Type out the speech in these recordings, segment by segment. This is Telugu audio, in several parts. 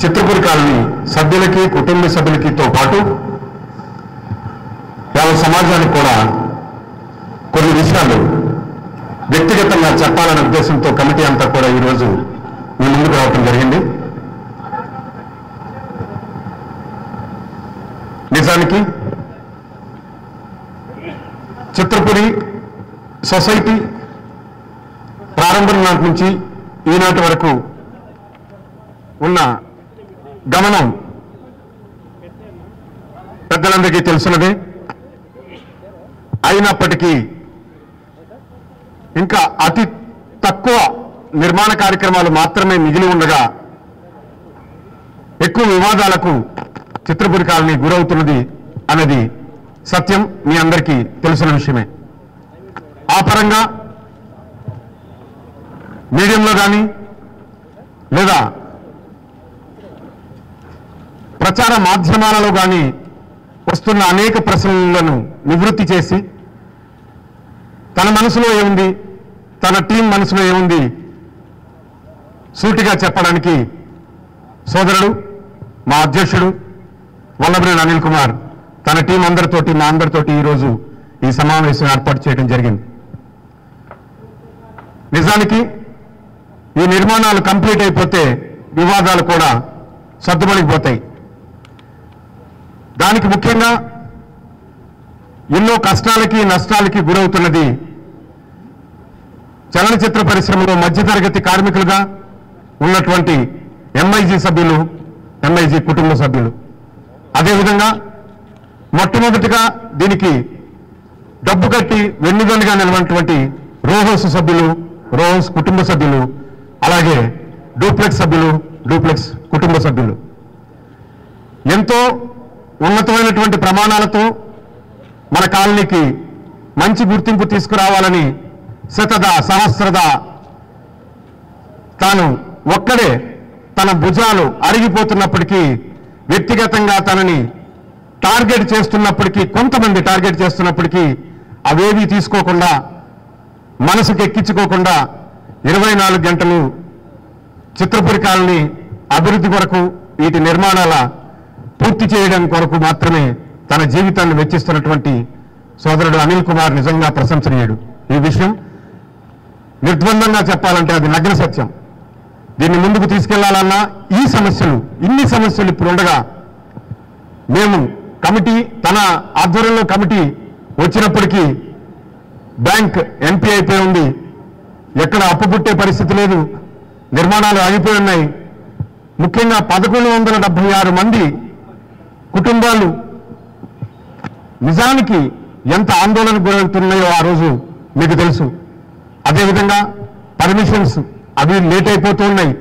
చిత్రపురి కాలనీ సభ్యులకి కుటుంబ సభ్యులకితో పాటు యావత్ సమాజానికి కూడా కొన్ని విషయాలు వ్యక్తిగతంగా చెప్పాలనే ఉద్దేశంతో కమిటీ అంతా కూడా ఈరోజు మీ ముందుకు రావటం జరిగింది నిజానికి చిత్రపురి సొసైటీ ప్రారంభం నాటి నుంచి ఈనాటి వరకు ఉన్న గమనం పెద్దలందరికీ తెలుసున్నదే అయినప్పటికీ ఇంకా అతి తక్కువ నిర్మాణ కార్యక్రమాలు మాత్రమే మిగిలి ఉండగా ఎక్కువ వివాదాలకు చిత్రపురి కాలనీ గురవుతున్నది అనేది సత్యం మీ అందరికీ తెలిసిన విషయమే ఆ పరంగా మీడియంలో కానీ లేదా ప్రచార మాధ్యమాలలో కానీ వస్తున్న అనేక ప్రశ్నలను నివృత్తి చేసి తన మనసులో ఏముంది తన టీం మనసులో ఏముంది సూటిగా చెప్పడానికి సోదరుడు మా అధ్యక్షుడు వల్లభనేని అనిల్ కుమార్ తన టీం అందరితోటి మా అందరితోటి ఈరోజు ఈ సమావేశం ఏర్పాటు చేయడం జరిగింది నిజానికి ఈ నిర్మాణాలు కంప్లీట్ అయిపోతే వివాదాలు కూడా సర్దుమణిగిపోతాయి దానికి ముఖ్యంగా ఎన్నో కష్టాలకి నష్టాలకి గురవుతున్నది చలనచిత్ర పరిశ్రమలో మధ్యతరగతి కార్మికులుగా ఉన్నటువంటి ఎంఐజీ సభ్యులు ఎంఐజీ కుటుంబ సభ్యులు అదేవిధంగా మొట్టమొదటిగా దీనికి డబ్బు కట్టి వెన్నుదన్నుగా నిలవనటువంటి రోహోస్ సభ్యులు రోహోస్ కుటుంబ సభ్యులు అలాగే డూప్లెక్స్ సభ్యులు డూప్లెక్స్ కుటుంబ సభ్యులు ఎంతో ఉన్నతమైనటువంటి ప్రమాణాలతో మన కాలనీకి మంచి గుర్తింపు తీసుకురావాలని శతద సహస్రద తాను ఒక్కడే తన భుజాలు అరిగిపోతున్నప్పటికీ వ్యక్తిగతంగా తనని టార్గెట్ చేస్తున్నప్పటికీ కొంతమంది టార్గెట్ చేస్తున్నప్పటికీ అవేవి తీసుకోకుండా మనసుకు ఎక్కించుకోకుండా ఇరవై నాలుగు గంటలు చిత్రపురి కాలనీ అభివృద్ధి కొరకు వీటి నిర్మాణాల పూర్తి చేయడం కొరకు మాత్రమే తన జీవితాన్ని వెచ్చిస్తున్నటువంటి సోదరుడు అనిల్ కుమార్ నిజంగా ప్రశంసనీయుడు ఈ విషయం నిర్ద్వందంగా చెప్పాలంటే అది నగ్న సత్యం దీన్ని ముందుకు తీసుకెళ్లాలన్నా ఈ సమస్యలు ఇన్ని సమస్యలు ఇప్పుడు ఉండగా మేము కమిటీ తన ఆధ్వర్యంలో కమిటీ వచ్చినప్పటికీ బ్యాంక్ ఎన్పీ అయిపోయి ఉంది ఎక్కడ అప్పు పుట్టే పరిస్థితి లేదు నిర్మాణాలు ఆగిపోయి ఉన్నాయి ముఖ్యంగా పదకొండు వందల డెబ్బై ఆరు మంది కుటుంబాలు నిజానికి ఎంత ఆందోళన గురవుతున్నాయో ఆ రోజు మీకు తెలుసు అదేవిధంగా పర్మిషన్స్ అవి లేట్ అయిపోతూ ఉన్నాయి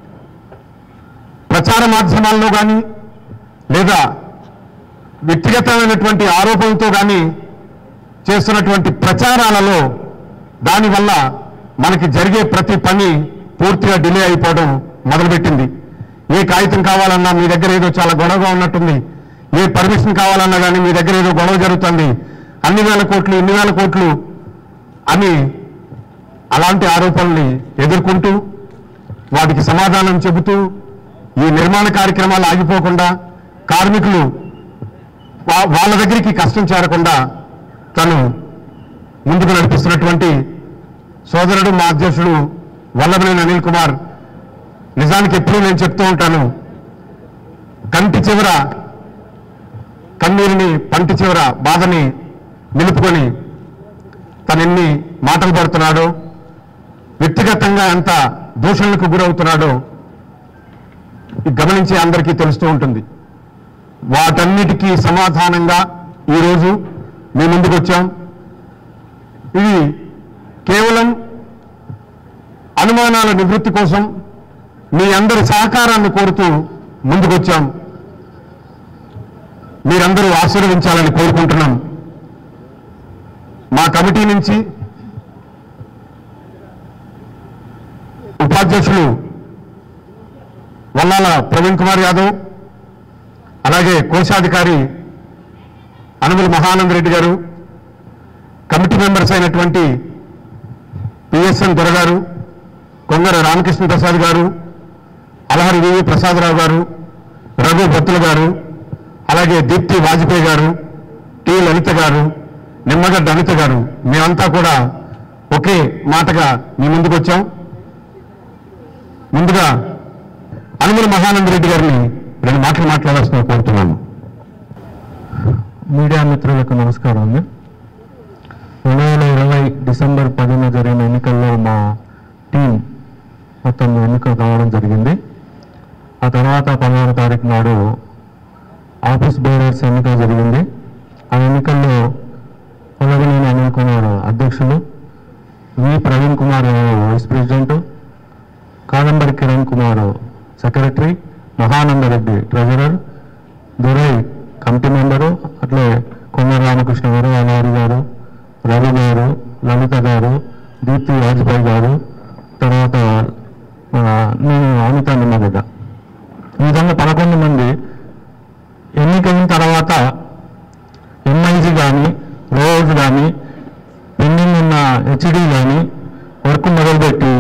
ప్రచార మాధ్యమాల్లో కానీ లేదా వ్యక్తిగతమైనటువంటి ఆరోపణలతో కానీ చేస్తున్నటువంటి ప్రచారాలలో దానివల్ల మనకి జరిగే ప్రతి పని పూర్తిగా డిలే అయిపోవడం మొదలుపెట్టింది ఏ కాగితం కావాలన్నా మీ దగ్గర ఏదో చాలా గొడవగా ఉన్నట్టుంది ఏ పర్మిషన్ కావాలన్నా కానీ మీ దగ్గర ఏదో గొడవ జరుగుతుంది అన్ని వేల కోట్లు ఇన్ని వేల కోట్లు అని అలాంటి ఆరోపణల్ని ఎదుర్కొంటూ వాటికి సమాధానం చెబుతూ ఈ నిర్మాణ కార్యక్రమాలు ఆగిపోకుండా కార్మికులు వా- వాళ్ళ దగ్గరికి కష్టం చేరకుండా తను ముందుకు నడిపిస్తున్నటువంటి సోదరుడు మా అధ్యక్షుడు వల్లభనేని అనిల్ కుమార్ నిజానికి ఎప్పుడూ నేను చెప్తూ ఉంటాను కంటి చివర కన్నీరుని పంటి చివర బాధని నిలుపుకొని తను ఎన్ని మాటలు పడుతున్నాడో వ్యక్తిగతంగా ఎంత దూషణలకు గురవుతున్నాడో ఇది గమనించి అందరికీ తెలుస్తూ ఉంటుంది వాటన్నిటికీ సమాధానంగా ఈరోజు మీ ముందుకు వచ్చాం ఇది కేవలం అనుమానాల నివృత్తి కోసం మీ అందరి సహకారాన్ని కోరుతూ ముందుకొచ్చాం మీరందరూ ఆశీర్వదించాలని కోరుకుంటున్నాం మా కమిటీ నుంచి ఉపాధ్యక్షులు వల్లాల ప్రవీణ్ కుమార్ యాదవ్ అలాగే కోశాధికారి అనుమల మహానంద రెడ్డి గారు కమిటీ మెంబర్స్ అయినటువంటి పిఎస్ఎన్ దొరగారు కొంగర రామకృష్ణ ప్రసాద్ గారు అలహరి వివి ప్రసాదరావు గారు రఘు భత్తుల గారు అలాగే దీప్తి వాజ్పేయి గారు టి లలిత గారు నిమ్మగడ్డ అనిత గారు మేమంతా కూడా ఒకే మాటగా మీ ముందుకు వచ్చాం ముందుగా అనుమల మహానంద రెడ్డి గారిని రెండు మాటలు మాట్లాడాల్సిన కోరుతున్నాను మీడియా మిత్రులకు నమస్కారం అండి రెండు వేల ఇరవై డిసెంబర్ పదిన జరిగిన ఎన్నికల్లో మా టీం మొత్తం ఎన్నిక కావడం జరిగింది ఆ తర్వాత పదహారు తారీఖు నాడు ఆఫీస్ బేరర్స్ ఎన్నిక జరిగింది ఆ ఎన్నికల్లో కొలగనేని అనిల్ కుమార్ అధ్యక్షులు V Praveen Kumar vice president Kadambari Kiran Kumar secretary Mahanandareddy treasurer Durai committee member అట్లే కొమ్మ రామకృష్ణ గారు అలవారి గారు రవి గారు లలిత గారు దీప్తి వాజ్పేయి గారు తర్వాత మన నేను అనిత నిమ్మగడ్డ ఈ విధంగా పదకొండు మంది ఎన్నికైన తర్వాత ఎంఐజీ కానీ రోజ్ కానీ పెండింగ్ ఉన్న హెచ్డి కానీ వర్క్ మొదలుపెట్టి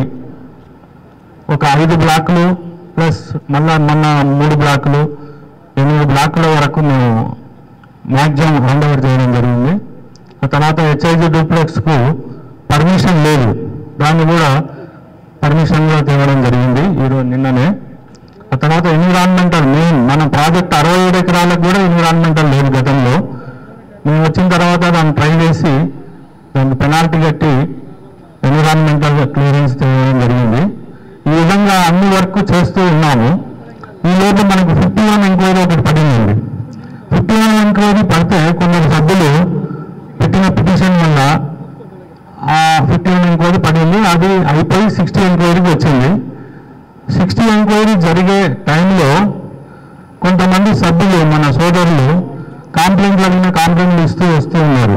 ఒక ఐదు బ్లాకులు ప్లస్ మళ్ళా మొన్న మూడు బ్లాకులు ఎనిమిది బ్లాకుల వరకు మేము మ్యాక్సిమం హ్యాండ్ ఓవర్ చేయడం జరిగింది ఆ తర్వాత హెచ్ఐజి డూప్లెక్స్కు పర్మిషన్ లేదు దాన్ని కూడా పర్మిషన్ కూడా తేవడం జరిగింది ఈరోజు నిన్ననే ఆ తర్వాత ఎన్విరాన్మెంటల్ మెయిన్ మన ప్రాజెక్ట్ అరవై ఏడు ఎకరాలకు కూడా ఎన్విరాన్మెంటల్ లేదు గతంలో మేము వచ్చిన తర్వాత దాన్ని ట్రై చేసి దానికి పెనాల్టీ కట్టి ఎన్విరాన్మెంటల్ క్లియరెన్స్ చేయడం జరిగింది ఈ విధంగా అన్ని వర్క్ చేస్తూ ఉన్నాము ఈ లోపు మనకు ఫిఫ్టీ వన్ ఎంక్వైరీ ఒకటి పడిందండి ఫిఫ్టీ వన్ ఎంక్వైరీ పడితే కొందరు సభ్యులు పెట్టిన పిటిషన్ వల్ల ఆ ఫిఫ్టీ వన్ ఎంక్వైరీ పడింది అది అయిపోయి సిక్స్టీ ఎంక్వైరీకి వచ్చింది సిక్స్టీ ఎంక్వైరీ జరిగే టైంలో కొంతమంది సభ్యులు మన సోదరులు కాంప్లైంట్ల మీద కాంప్లైంట్లు ఇస్తూ వస్తూ ఉన్నారు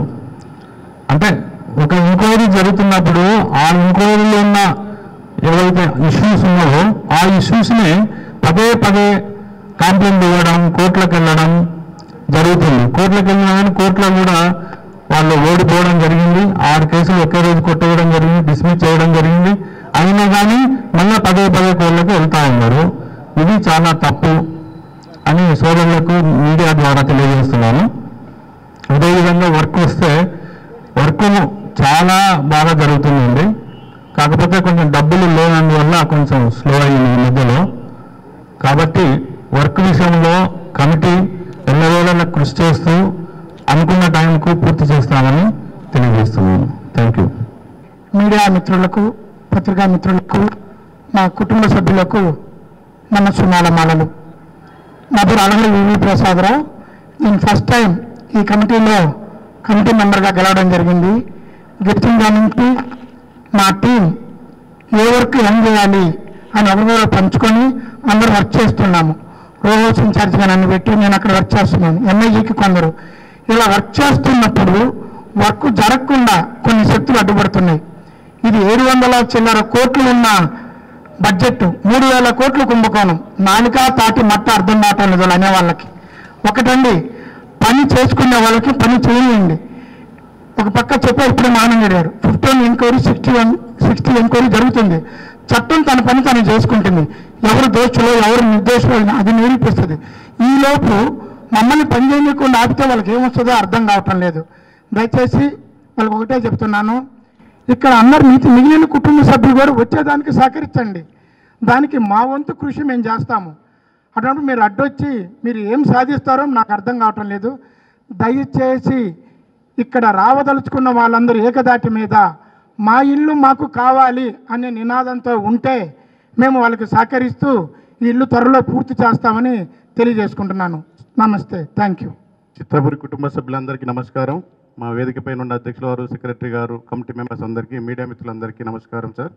అంటే ఒక ఎంక్వైరీ జరుగుతున్నప్పుడు ఆ ఎంక్వైరీలో ఉన్న ఏవైతే ఇష్యూస్ ఉన్నాయో ఆ ఇష్యూస్ని పదే పదే కంప్లైంట్ ఇవ్వడం కోర్టులకు వెళ్ళడం జరుగుతుంది కోర్టులకు వెళ్ళినా కానీ కోర్టులో కూడా వాళ్ళు ఓడిపోవడం జరిగింది ఆరు కేసులు ఒకే రోజు కొట్టేయడం జరిగింది డిస్మిస్ చేయడం జరిగింది అయినా కానీ మళ్ళీ పదే పదే కోర్టులకు వెళ్తా ఉన్నారు ఇది చాలా తప్పు అని సోదరులకు మీడియా ద్వారా తెలియజేస్తున్నాను అదేవిధంగా వర్క్ వస్తే వర్క్ చాలా బాగా జరుగుతుందండి కాకపోతే కొంచెం డబ్బులు లేనందువల్ల కొంచెం స్లో అయింది ఈ మధ్యలో కాబట్టి వర్క్ విషయంలో కమిటీ ఎల్లవేళలా కృషి చేస్తూ అనుకున్న టైంకు పూర్తి చేస్తామని తెలియజేస్తున్నాను థ్యాంక్ యూ మీడియా మిత్రులకు పత్రికా మిత్రులకు మా కుటుంబ సభ్యులకు నమస్సు మాలమాలలు నా పేరు అలహలి వివి ప్రసాదరావు నేను ఫస్ట్ టైం ఈ కమిటీలో కమిటీ మెంబర్గా గెలవడం జరిగింది గెలిచిన దాని నుంచి మా టీం ఏ వర్క్ ఏం చేయాలి అని ఒకరికొకరు పంచుకొని అందరూ వర్క్ చేస్తున్నాము రోజు ఇన్ఛార్జ్గా నన్ను పెట్టి నేను అక్కడ వర్క్ చేస్తున్నాను ఎంఐజీకి కొందరు ఇలా వర్క్ చేస్తున్నప్పుడు వర్క్ జరగకుండా కొన్ని శక్తులు అడ్డుపడుతున్నాయి ఇది ఏడు వందల చిల్లర కోట్లు ఉన్న బడ్జెట్ మూడు వేల కోట్లు కుంభకోణం నాలుక తాటి మట్ట అర్థం కావటం లేదు వాళ్ళు అనే వాళ్ళకి ఒకటండి పని చేసుకునే వాళ్ళకి పని చేయనియండి ఒక పక్క చెప్పారు ఇప్పుడే మానంగ గారు fifteen enquiry sixty one sixty enquiry జరుగుతుంది చట్టం తన పని తను చేసుకుంటుంది ఎవరు దోషులో ఎవరు నిర్దోషులో అది నిరూపిస్తుంది ఈ లోపు మమ్మల్ని పని చేయకుండా ఆపితే వాళ్ళకి ఏమొస్తుందో అర్థం కావటం లేదు దయచేసి వాళ్ళకి ఒకటే చెప్తున్నాను ఇక్కడ అందరు మిగతా మిగిలిన కుటుంబ సభ్యులు కూడా వచ్చేదానికి సహకరించండి దానికి మా వంతు కృషి మేము చేస్తాము అటువంటి మీరు అడ్డొచ్చి మీరు ఏం సాధిస్తారో నాకు అర్థం కావటం లేదు దయచేసి ఇక్కడ రావదలుచుకున్న వాళ్ళందరూ ఏకదాటి మీద మా ఇల్లు మాకు కావాలి అనే నినాదంతో ఉంటే మేము వాళ్ళకి సహకరిస్తూ ఈ ఇల్లు త్వరలో పూర్తి చేస్తామని తెలియజేసుకుంటున్నాను నమస్తే థ్యాంక్ యూ చిత్రపురి కుటుంబ సభ్యులందరికీ నమస్కారం మా వేదిక పైన ఉన్న అధ్యక్షుల వారు సెక్రటరీ గారు కమిటీ మెంబర్స్ అందరికీ మీడియా మిత్రులందరికీ నమస్కారం సార్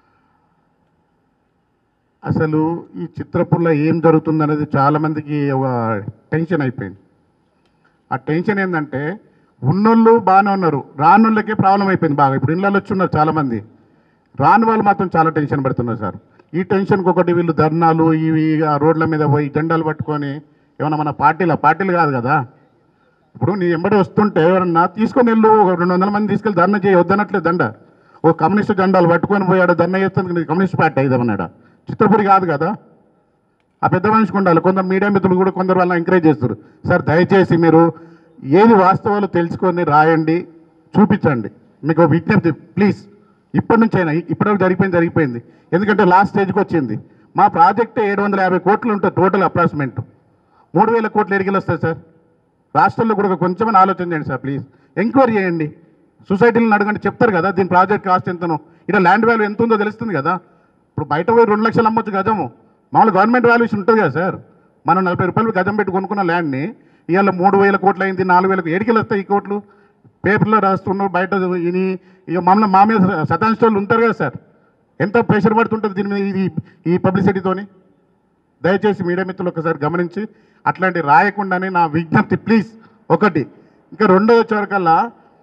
అసలు ఈ చిత్రపురిలో ఏం జరుగుతుందనేది చాలామందికి ఒక టెన్షన్ అయిపోయింది ఆ టెన్షన్ ఏంటంటే ఉన్నోళ్ళు బాగానే ఉన్నారు రానోళ్ళకే ప్రాబ్లం అయిపోయింది బాగా ఇప్పుడు ఇళ్ళలో వచ్చి ఉన్నారు చాలామంది రాని వాళ్ళు మాత్రం చాలా టెన్షన్ పడుతున్నారు సార్ ఈ టెన్షన్కి ఒకటి వీళ్ళు ధర్నాలు ఇవి ఆ రోడ్ల మీద పోయి జెండాలు పట్టుకొని ఏమన్నా మన పార్టీల పార్టీలు కాదు కదా ఇప్పుడు నీ ఎంబడి వస్తుంటే ఎవరన్నా తీసుకొని వెళ్ళు ఒక రెండు వందల మంది తీసుకెళ్ళి ధర్నా చేయి వద్దనట్లేదు దండ ఓ కమ్యూనిస్ట్ జెండాలు పట్టుకొని పోయాడు ధర్నా చేస్తే నీ కమ్యూనిస్ట్ పార్టీ అయిదామన్నాడు చిత్రపురి కాదు కదా ఆ పెద్ద మనిషికి ఉండాలి కొందరు మీడియా మిత్రులు కూడా కొందరు వాళ్ళని ఎంకరేజ్ చేస్తారు సార్ దయచేసి మీరు ఏది వాస్తవాలు తెలుసుకొని రాయండి చూపించండి మీకు ఒక విజ్ఞప్తి ప్లీజ్ ఇప్పటి నుంచి అయినా ఇప్పటివరకు జరిగిపోయింది జరిగిపోయింది ఎందుకంటే లాస్ట్ స్టేజ్కి వచ్చింది మా ప్రాజెక్ట్ ఏడు వందల యాభై కోట్లు ఉంటుంది టోటల్ అప్రాక్సిమేట్ మూడు వేల కోట్లు ఎడిగిలు వస్తాయి సార్ రాష్ట్రంలో కూడా కొంచెం ఆలోచన చేయండి సార్ ప్లీజ్ ఎంక్వైరీ చేయండి సొసైటీలను అడగండి చెప్తారు కదా దీని ప్రాజెక్ట్ కాస్ట్ ఎంతనో ఇక్కడ ల్యాండ్ వాల్యూ ఎంత ఉందో తెలుస్తుంది కదా ఇప్పుడు బయట పోయి రెండు లక్షలు అమ్మొచ్చు గజము మామూలు గవర్నమెంట్ వాల్యూస్ ఉంటుంది కదా సార్ మనం నలభై రూపాయలు గజం పెట్టి కొనుక్కున్న ల్యాండ్ని ఇవాళ మూడు వేల కోట్లు అయింది నాలుగు వేలకు ఏడికెళ్ళి వస్తాయి ఈ కోట్లు పేపర్లో రాస్తున్నారు బయట ఇని ఇక మమ్మల్ని మా మీద సతాంశ వాళ్ళు ఉంటారు కదా సార్ ఎంత ప్రెషర్ పడుతుంటుంది దీని మీద ఇది ఈ పబ్లిసిటీతోని దయచేసి మీడియా మిత్రులు ఒకసారి గమనించి అట్లాంటి రాయకుండానే నా విజ్ఞప్తి ప్లీజ్ ఒకటి ఇంకా రెండో వచ్చేవరకల్లా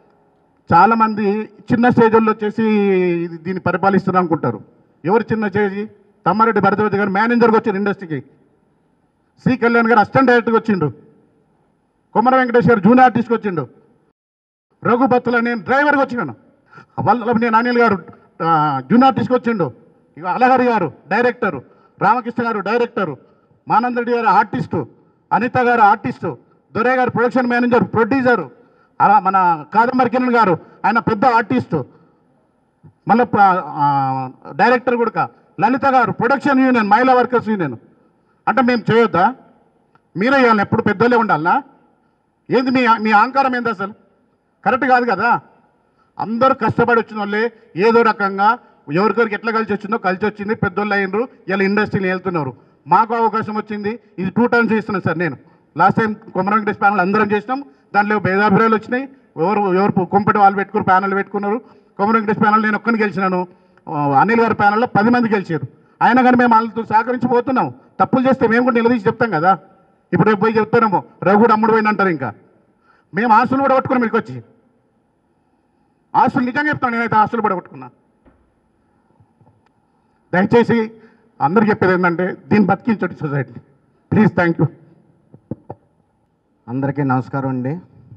చాలామంది చిన్న స్టేజ్లో వచ్చేసి ఇది దీన్ని పరిపాలిస్తున్నారు అనుకుంటారు ఎవరు చిన్న స్టేజ్ తమ్మారెడ్డి భరద్వాజ్ గారు మేనేజర్గా వచ్చారు ఇండస్ట్రీకి సి కళ్యాణ్ గారు అసిస్టెంట్ డైరెక్టర్గా వచ్చిండు కొమర వెంకటేష్ గారు జూనియర్ ఆర్టిస్ట్కి వచ్చిండు రఘు బత్తుల నేను డ్రైవర్గా వచ్చినాను వల్ల నేను అనిల్ గారు ఆ, జూనియర్ ఆర్టిస్ట్కి వచ్చిండు ఇక అలహరి గారు డైరెక్టరు రామకృష్ణ గారు డైరెక్టరు మానంద రెడ్డి గారు ఆర్టిస్టు అనిత గారు ఆర్టిస్టు దొరే గారు ప్రొడక్షన్ మేనేజర్ ప్రొడ్యూసరు అలా మన కాదంబరి కిరణ్ గారు ఆయన పెద్ద ఆర్టిస్టు మళ్ళీ డైరెక్టర్ కూడా లలిత గారు ప్రొడక్షన్ యూనియన్ మహిళా వర్కర్స్ యూనియన్ అంటే మేము చేయొద్దా మీరే ఇవ్వాలి ఎప్పుడు పెద్దోళ్ళే ఉండాలనా ఏంది మీ మీ అహంకారం ఏంది అసలు కరెక్ట్ కాదు కదా అందరూ కష్టపడి వచ్చిన వాళ్ళే ఏదో రకంగా ఎవరికొరికి ఎట్లా కలిసి వచ్చిందో కలిసి వచ్చింది పెద్దోళ్ళు అయినరు ఇలా ఇండస్ట్రీని వెళ్తున్నారు మాకు అవకాశం వచ్చింది ఇది టూ టైమ్స్ చేస్తున్నాను సార్ నేను last time Komaram Venkatesh panel అందరం చేసినాం దాంట్లో భేదాభిప్రాయాలు వచ్చినాయి ఎవరు ఎవరు కొంపటి వాళ్ళు పెట్టుకున్నారు ప్యానల్ పెట్టుకున్నారు కొమరం వెంకటేష్ ప్యానల్ నేను ఒక్కని గెలిచినాను ఆ, అనిల్ గారి ప్యానల్లో పది మంది గెలిచారు అయినా కానీ మేము వాళ్ళతో సహకరించి పోతున్నాం తప్పులు చేస్తే మేము కూడా నిలదీసి చెప్తాం కదా ఇప్పుడు రేపు పోయి చెప్తారేమో రఘుడు అమ్ముడు పోయింది అంటారు ఇంకా మేము ఆస్తులు కూడా పట్టుకున్నాం మీకు వచ్చి ఆస్తులు నిజంగా చెప్తాను నేనైతే ఆస్తులు కూడా పట్టుకున్నా దయచేసి అందరు చెప్పేది ఏంటంటే దీన్ని బతికించండి సొసైటీ ప్లీజ్ థ్యాంక్ యూ అందరికీ నమస్కారం అండి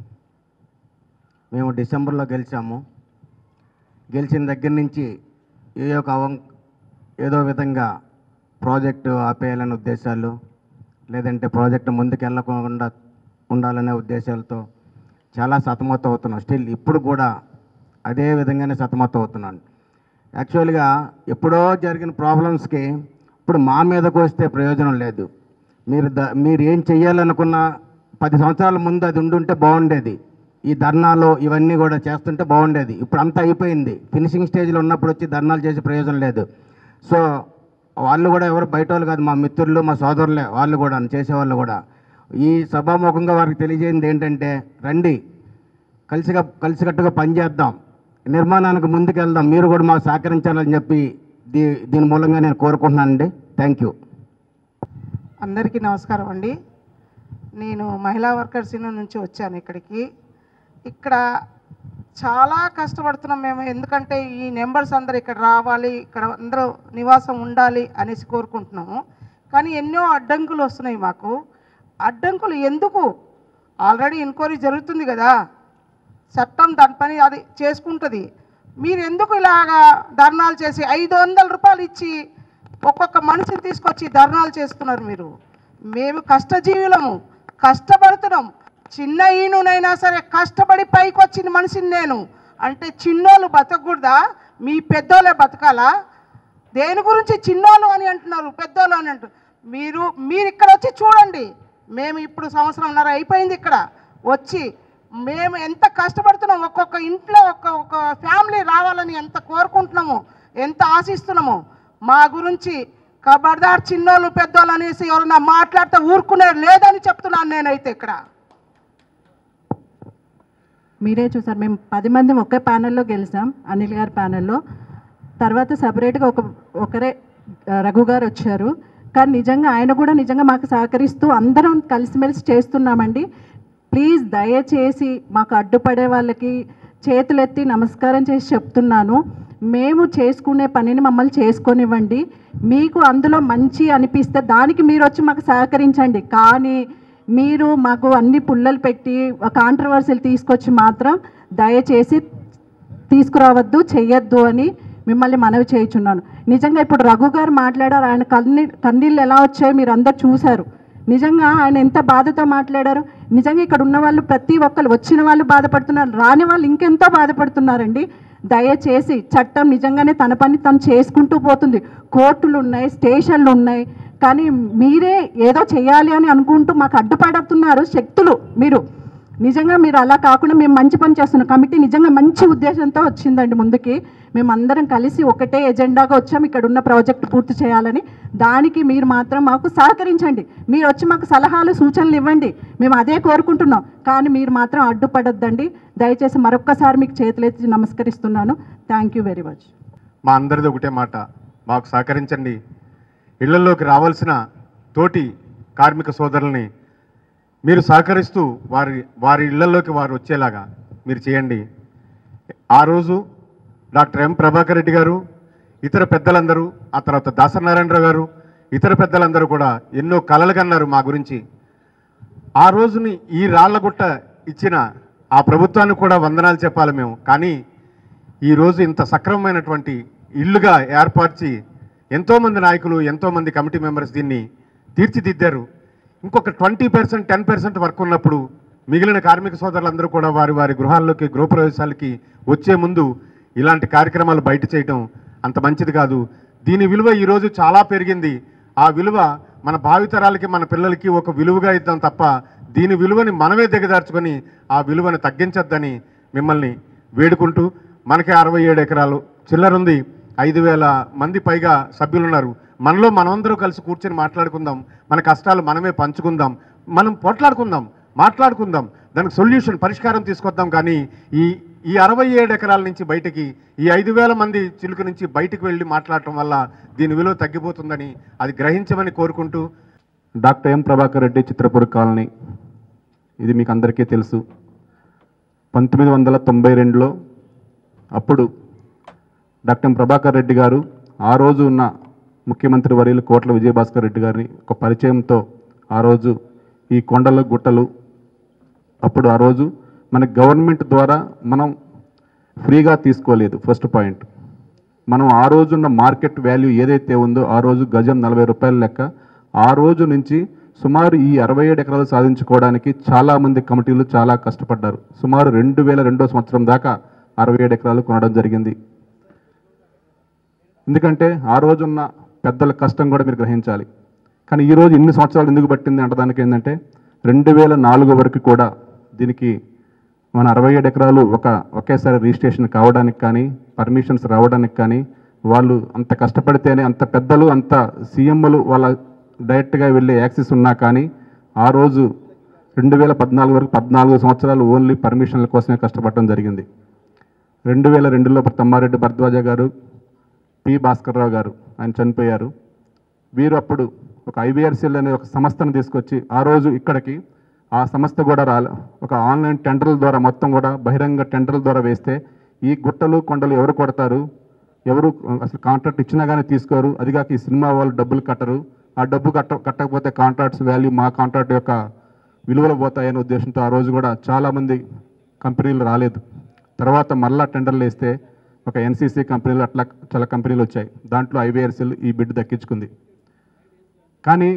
మేము డిసెంబర్లో గెలిచాము గెలిచిన దగ్గర నుంచి ఏ ఒక అవం ఏదో విధంగా ప్రాజెక్టు ఆపేయాలనే ఉద్దేశాలు లేదంటే ప్రాజెక్టు ముందుకు వెళ్ళకుండా ఉండాలనే ఉద్దేశాలతో చాలా సతమతం అవుతున్నాం స్టిల్ ఇప్పుడు కూడా అదే విధంగానే సతమతం అవుతున్నాను యాక్చువల్గా ఎప్పుడో జరిగిన ప్రాబ్లమ్స్కి ఇప్పుడు మా మీదకు వస్తే ప్రయోజనం లేదు మీరు ద మీరు ఏం చెయ్యాలనుకున్న పది సంవత్సరాల ముందు అది ఉండుంటే బాగుండేది ఈ ధర్నాలు ఇవన్నీ కూడా చేస్తుంటే బాగుండేది ఇప్పుడు అంతా అయిపోయింది ఫినిషింగ్ స్టేజ్లో ఉన్నప్పుడు వచ్చి ధర్నాలు చేసే ప్రయోజనం లేదు సో వాళ్ళు కూడా ఎవరు బయట వాళ్ళు కాదు మా మిత్రులు మా సోదరులే వాళ్ళు కూడా చేసేవాళ్ళు కూడా ఈ సభాముఖంగా వారికి తెలియజేయంది ఏంటంటే రండి కలిసిగా కలిసికట్టుగా పనిచేద్దాం నిర్మాణానికి ముందుకు వెళ్దాం మీరు కూడా మాకు సహకరించాలని చెప్పి దీ దీని మూలంగా నేను కోరుకుంటున్నానండి థ్యాంక్ యూ అందరికీ నమస్కారం అండి నేను మహిళా వర్కర్స్ యూనియన్ నుంచి వచ్చాను ఇక్కడికి ఇక్కడ చాలా కష్టపడుతున్నాం మేము ఎందుకంటే ఈ నెంబర్స్ అందరు ఇక్కడ రావాలి ఇక్కడ అందరూ నివాసం ఉండాలి అనేసి కోరుకుంటున్నాము కానీ ఎన్నో అడ్డంకులు వస్తున్నాయి మాకు అడ్డంకులు ఎందుకు ఆల్రెడీ ఎంక్వైరీ జరుగుతుంది కదా చట్టం దాని పని అది చేసుకుంటుంది మీరు ఎందుకు ఇలాగా ధర్నాలు చేసి ఐదు వందల రూపాయలు ఇచ్చి ఒక్కొక్క మనిషిని తీసుకొచ్చి ధర్నాలు చేస్తున్నారు మీరు మేము కష్టజీవులము కష్టపడుతున్నాం చిన్న ఈనునైనా సరే కష్టపడి పైకి వచ్చిన మనిషిని నేను అంటే చిన్నోళ్ళు బతకూడదా మీ పెద్దోళ్ళే బతకాలా దేని గురించి చిన్నోళ్ళు అని అంటున్నారు పెద్దోళ్ళు అని అంటున్నారు మీరు మీరు ఇక్కడ వచ్చి చూడండి మేము ఇప్పుడు సంవత్సరంన్నర అయిపోయింది ఇక్కడ వచ్చి మేము ఎంత కష్టపడుతున్నాం ఒక్కొక్క ఇంట్లో ఒక్క ఒక ఫ్యామిలీ రావాలని ఎంత కోరుకుంటున్నామో ఎంత ఆశిస్తున్నామో మా గురించి కబర్దార్ చిన్నోళ్ళు పెద్దోళ్ళు అనేసి ఎవరన్నా మాట్లాడితే ఊరుకునే లేదని చెప్తున్నాను నేనైతే ఇక్కడ మీరే చూసారు మేము పది మంది ఒకే ప్యానెల్లో గెలిచాం అనిల్ గారి ప్యానెల్లో తర్వాత సపరేట్గా ఒక ఒకరే ఆ, రఘు గారు వచ్చారు కానీ నిజంగా ఆయన కూడా నిజంగా మాకు సహకరిస్తూ అందరం కలిసిమెలిసి చేస్తున్నామండి ప్లీజ్ దయచేసి మాకు అడ్డుపడే వాళ్ళకి చేతులెత్తి నమస్కారం చేసి చెప్తున్నాను మేము చేసుకునే పనిని మమ్మల్ని చేసుకొనివ్వండి మీకు అందులో మంచి అనిపిస్తే దానికి మీరు వచ్చి మాకు సహకరించండి కానీ మీరు మాకు అన్ని పుల్లలు పెట్టి కాంట్రవర్సీలు తీసుకొచ్చి మాత్రం దయచేసి తీసుకురావద్దు చెయ్యొద్దు అని మిమ్మల్ని మనవి చేయుచున్నాను నిజంగా ఇప్పుడు రఘు గారు మాట్లాడారు ఆయన కన్నీ కన్నీళ్ళు ఎలా వచ్చాయో మీరు అందరు చూశారు నిజంగా ఆయన ఎంత బాధతో మాట్లాడారు నిజంగా ఇక్కడ ఉన్న వాళ్ళు ప్రతి ఒక్కరు వచ్చిన వాళ్ళు బాధపడుతున్నారు రాని వాళ్ళు ఇంకెంతో బాధపడుతున్నారండి దయచేసి చట్టం నిజంగానే తన పని తను చేసుకుంటూ పోతుంది కోర్టులు ఉన్నాయి స్టేషన్లు ఉన్నాయి కానీ మీరే ఏదో చేయాలి అని అనుకుంటూ మాకు అడ్డుపడుతున్నారు శక్తులు మీరు నిజంగా మీరు అలా కాకుండా మేము మంచి పని చేస్తున్నాం కమిటీ నిజంగా మంచి ఉద్దేశంతో వచ్చిందండి ముందుకి మేము అందరం కలిసి ఒకటే ఎజెండాగా వచ్చాం ఇక్కడ ఉన్న ప్రాజెక్ట్ పూర్తి చేయాలని దానికి మీరు మాత్రం మాకు సహకరించండి మీరు వచ్చి మాకు సలహాలు సూచనలు ఇవ్వండి మేము అదే కోరుకుంటున్నాం కానీ మీరు మాత్రం అడ్డుపడొద్దండి దయచేసి మరొక్కసారి మీకు చేతులెత్తి నమస్కరిస్తున్నాను థ్యాంక్ యూ వెరీ మచ్ మా అందరిది ఒకటే మాట మాకు సహకరించండి ఇళ్లలోకి రావాల్సిన తోటి కార్మిక సోదరుల్ని మీరు సహకరిస్తూ వారి వారి ఇళ్లలోకి వారు వచ్చేలాగా మీరు చేయండి ఆ రోజు డాక్టర్ ఎం ప్రభాకర్ రెడ్డి గారు ఇతర పెద్దలందరూ ఆ తర్వాత దాసనారాయణరావు గారు ఇతర పెద్దలందరూ కూడా ఎన్నో కలలు కన్నారు మా గురించి ఆ రోజుని ఈ రాళ్లగుట్ట ఇచ్చిన ఆ ప్రభుత్వానికి కూడా వందనాలు చెప్పాలి మేము కానీ ఈరోజు ఇంత సక్రమమైనటువంటి ఇల్లుగా ఏర్పరిచి ఎంతోమంది నాయకులు ఎంతోమంది కమిటీ మెంబర్స్ దీన్ని తీర్చిదిద్దారు ఇంకొక twenty percent ten percent work ఉన్నప్పుడు మిగిలిన కార్మిక సోదరులందరూ కూడా వారి వారి గృహాల్లోకి గృహప్రవేశాలకి వచ్చే ముందు ఇలాంటి కార్యక్రమాలు బయట చేయటం అంత మంచిది కాదు దీని విలువ ఈరోజు చాలా పెరిగింది ఆ విలువ మన భావితరాలకి మన పిల్లలకి ఒక విలువగా ఇద్దాం తప్ప దీని విలువని మనమే దిగదార్చుకొని ఆ విలువని తగ్గించొద్దని మిమ్మల్ని వేడుకుంటూ మనకి అరవై ఏడు ఎకరాలు చిల్లరుంది ఐదు వేల మంది పైగా సభ్యులు ఉన్నారు మనలో మనమందరూ కలిసి కూర్చొని మాట్లాడుకుందాం మన కష్టాలు మనమే పంచుకుందాం మనం పోట్లాడుకుందాం మాట్లాడుకుందాం దానికి సొల్యూషన్ పరిష్కారం తీసుకొద్దాం కానీ ఈ ఈ అరవై ఏడు ఎకరాల నుంచి బయటికి ఈ ఐదు వేల మంది చిలుక నుంచి బయటికి వెళ్ళి మాట్లాడటం వల్ల దీని విలువ తగ్గిపోతుందని అది గ్రహించమని కోరుకుంటూ doctor M Prabhakar Reddy Chitrapur colony ఇది మీకు అందరికీ తెలుసు పంతొమ్మిది వందల తొంభై రెండులో అప్పుడు డాక్టర్ ఎం ప్రభాకర్ రెడ్డి గారు ఆ రోజు ఉన్న ముఖ్యమంత్రి వర్యులు కోట్ల విజయభాస్కర్ రెడ్డి గారిని ఒక పరిచయంతో ఆ రోజు ఈ కొండలు గుట్టలు అప్పుడు ఆ రోజు మన గవర్నమెంట్ ద్వారా మనం ఫ్రీగా తీసుకోలేదు ఫస్ట్ పాయింట్ మనం ఆ రోజున్న మార్కెట్ వాల్యూ ఏదైతే ఉందో ఆ రోజు గజం నలభై రూపాయల లెక్క ఆ రోజు నుంచి సుమారు ఈ అరవై ఏడు ఎకరాలు సాధించుకోవడానికి చాలామంది కమిటీలు చాలా కష్టపడ్డారు సుమారు రెండు వేల రెండో సంవత్సరం దాకా అరవై ఏడు ఎకరాలు కొనడం జరిగింది ఎందుకంటే ఆ రోజున్న పెద్దల కష్టం కూడా మీరు గ్రహించాలి కానీ ఈ రోజు ఇన్ని సంవత్సరాలు ఎందుకు పట్టింది అంటదానికి ఏంటంటే రెండు వేల నాలుగు వరకు కూడా దీనికి మన అరవై ఏడు ఎకరాలు ఒక ఒకేసారి రిజిస్ట్రేషన్ కావడానికి కానీ పర్మిషన్స్ రావడానికి కానీ వాళ్ళు అంత కష్టపడితేనే అంత పెద్దలు అంత సీఎంలు వాళ్ళ డైరెక్ట్గా వెళ్ళే యాక్సెస్ ఉన్నా కానీ ఆ రోజు రెండు వేల పద్నాలుగు వరకు పద్నాలుగు సంవత్సరాలు ఓన్లీ పర్మిషన్ల కోసమే కష్టపడటం జరిగింది రెండు వేల రెండులో తమ్మారెడ్డి భరద్వాజ గారు పి భాస్కర్రావు గారు ఆయన చనిపోయారు వీరు అప్పుడు ఒక ఐవీఆర్సీఎల్ అనే ఒక సంస్థను తీసుకొచ్చి ఆ రోజు ఇక్కడికి ఆ సంస్థ కూడా రాలే ఒక ఆన్లైన్ టెండర్ల ద్వారా మొత్తం కూడా బహిరంగ టెండర్ల ద్వారా వేస్తే ఈ గుట్టలు కొండలు ఎవరు కొడతారు ఎవరు అసలు కాంట్రాక్ట్ ఇచ్చినా కానీ తీసుకోరు అదిగాక ఈ సినిమా వాళ్ళు డబ్బులు కట్టరు ఆ డబ్బు కట్ట కట్టకపోతే కాంట్రాక్ట్స్ వాల్యూ మా కాంట్రాక్ట్ యొక్క విలువలు పోతాయనే ఉద్దేశంతో ఆ రోజు కూడా చాలామంది కంపెనీలు రాలేదు తర్వాత మళ్ళా టెండర్లు వేస్తే ఒక ఎన్సీసీ కంపెనీలు అట్లా చాలా కంపెనీలు వచ్చాయి దాంట్లో ఐవీఆర్సీలు ఈ బిడ్ దక్కించుకుంది కానీ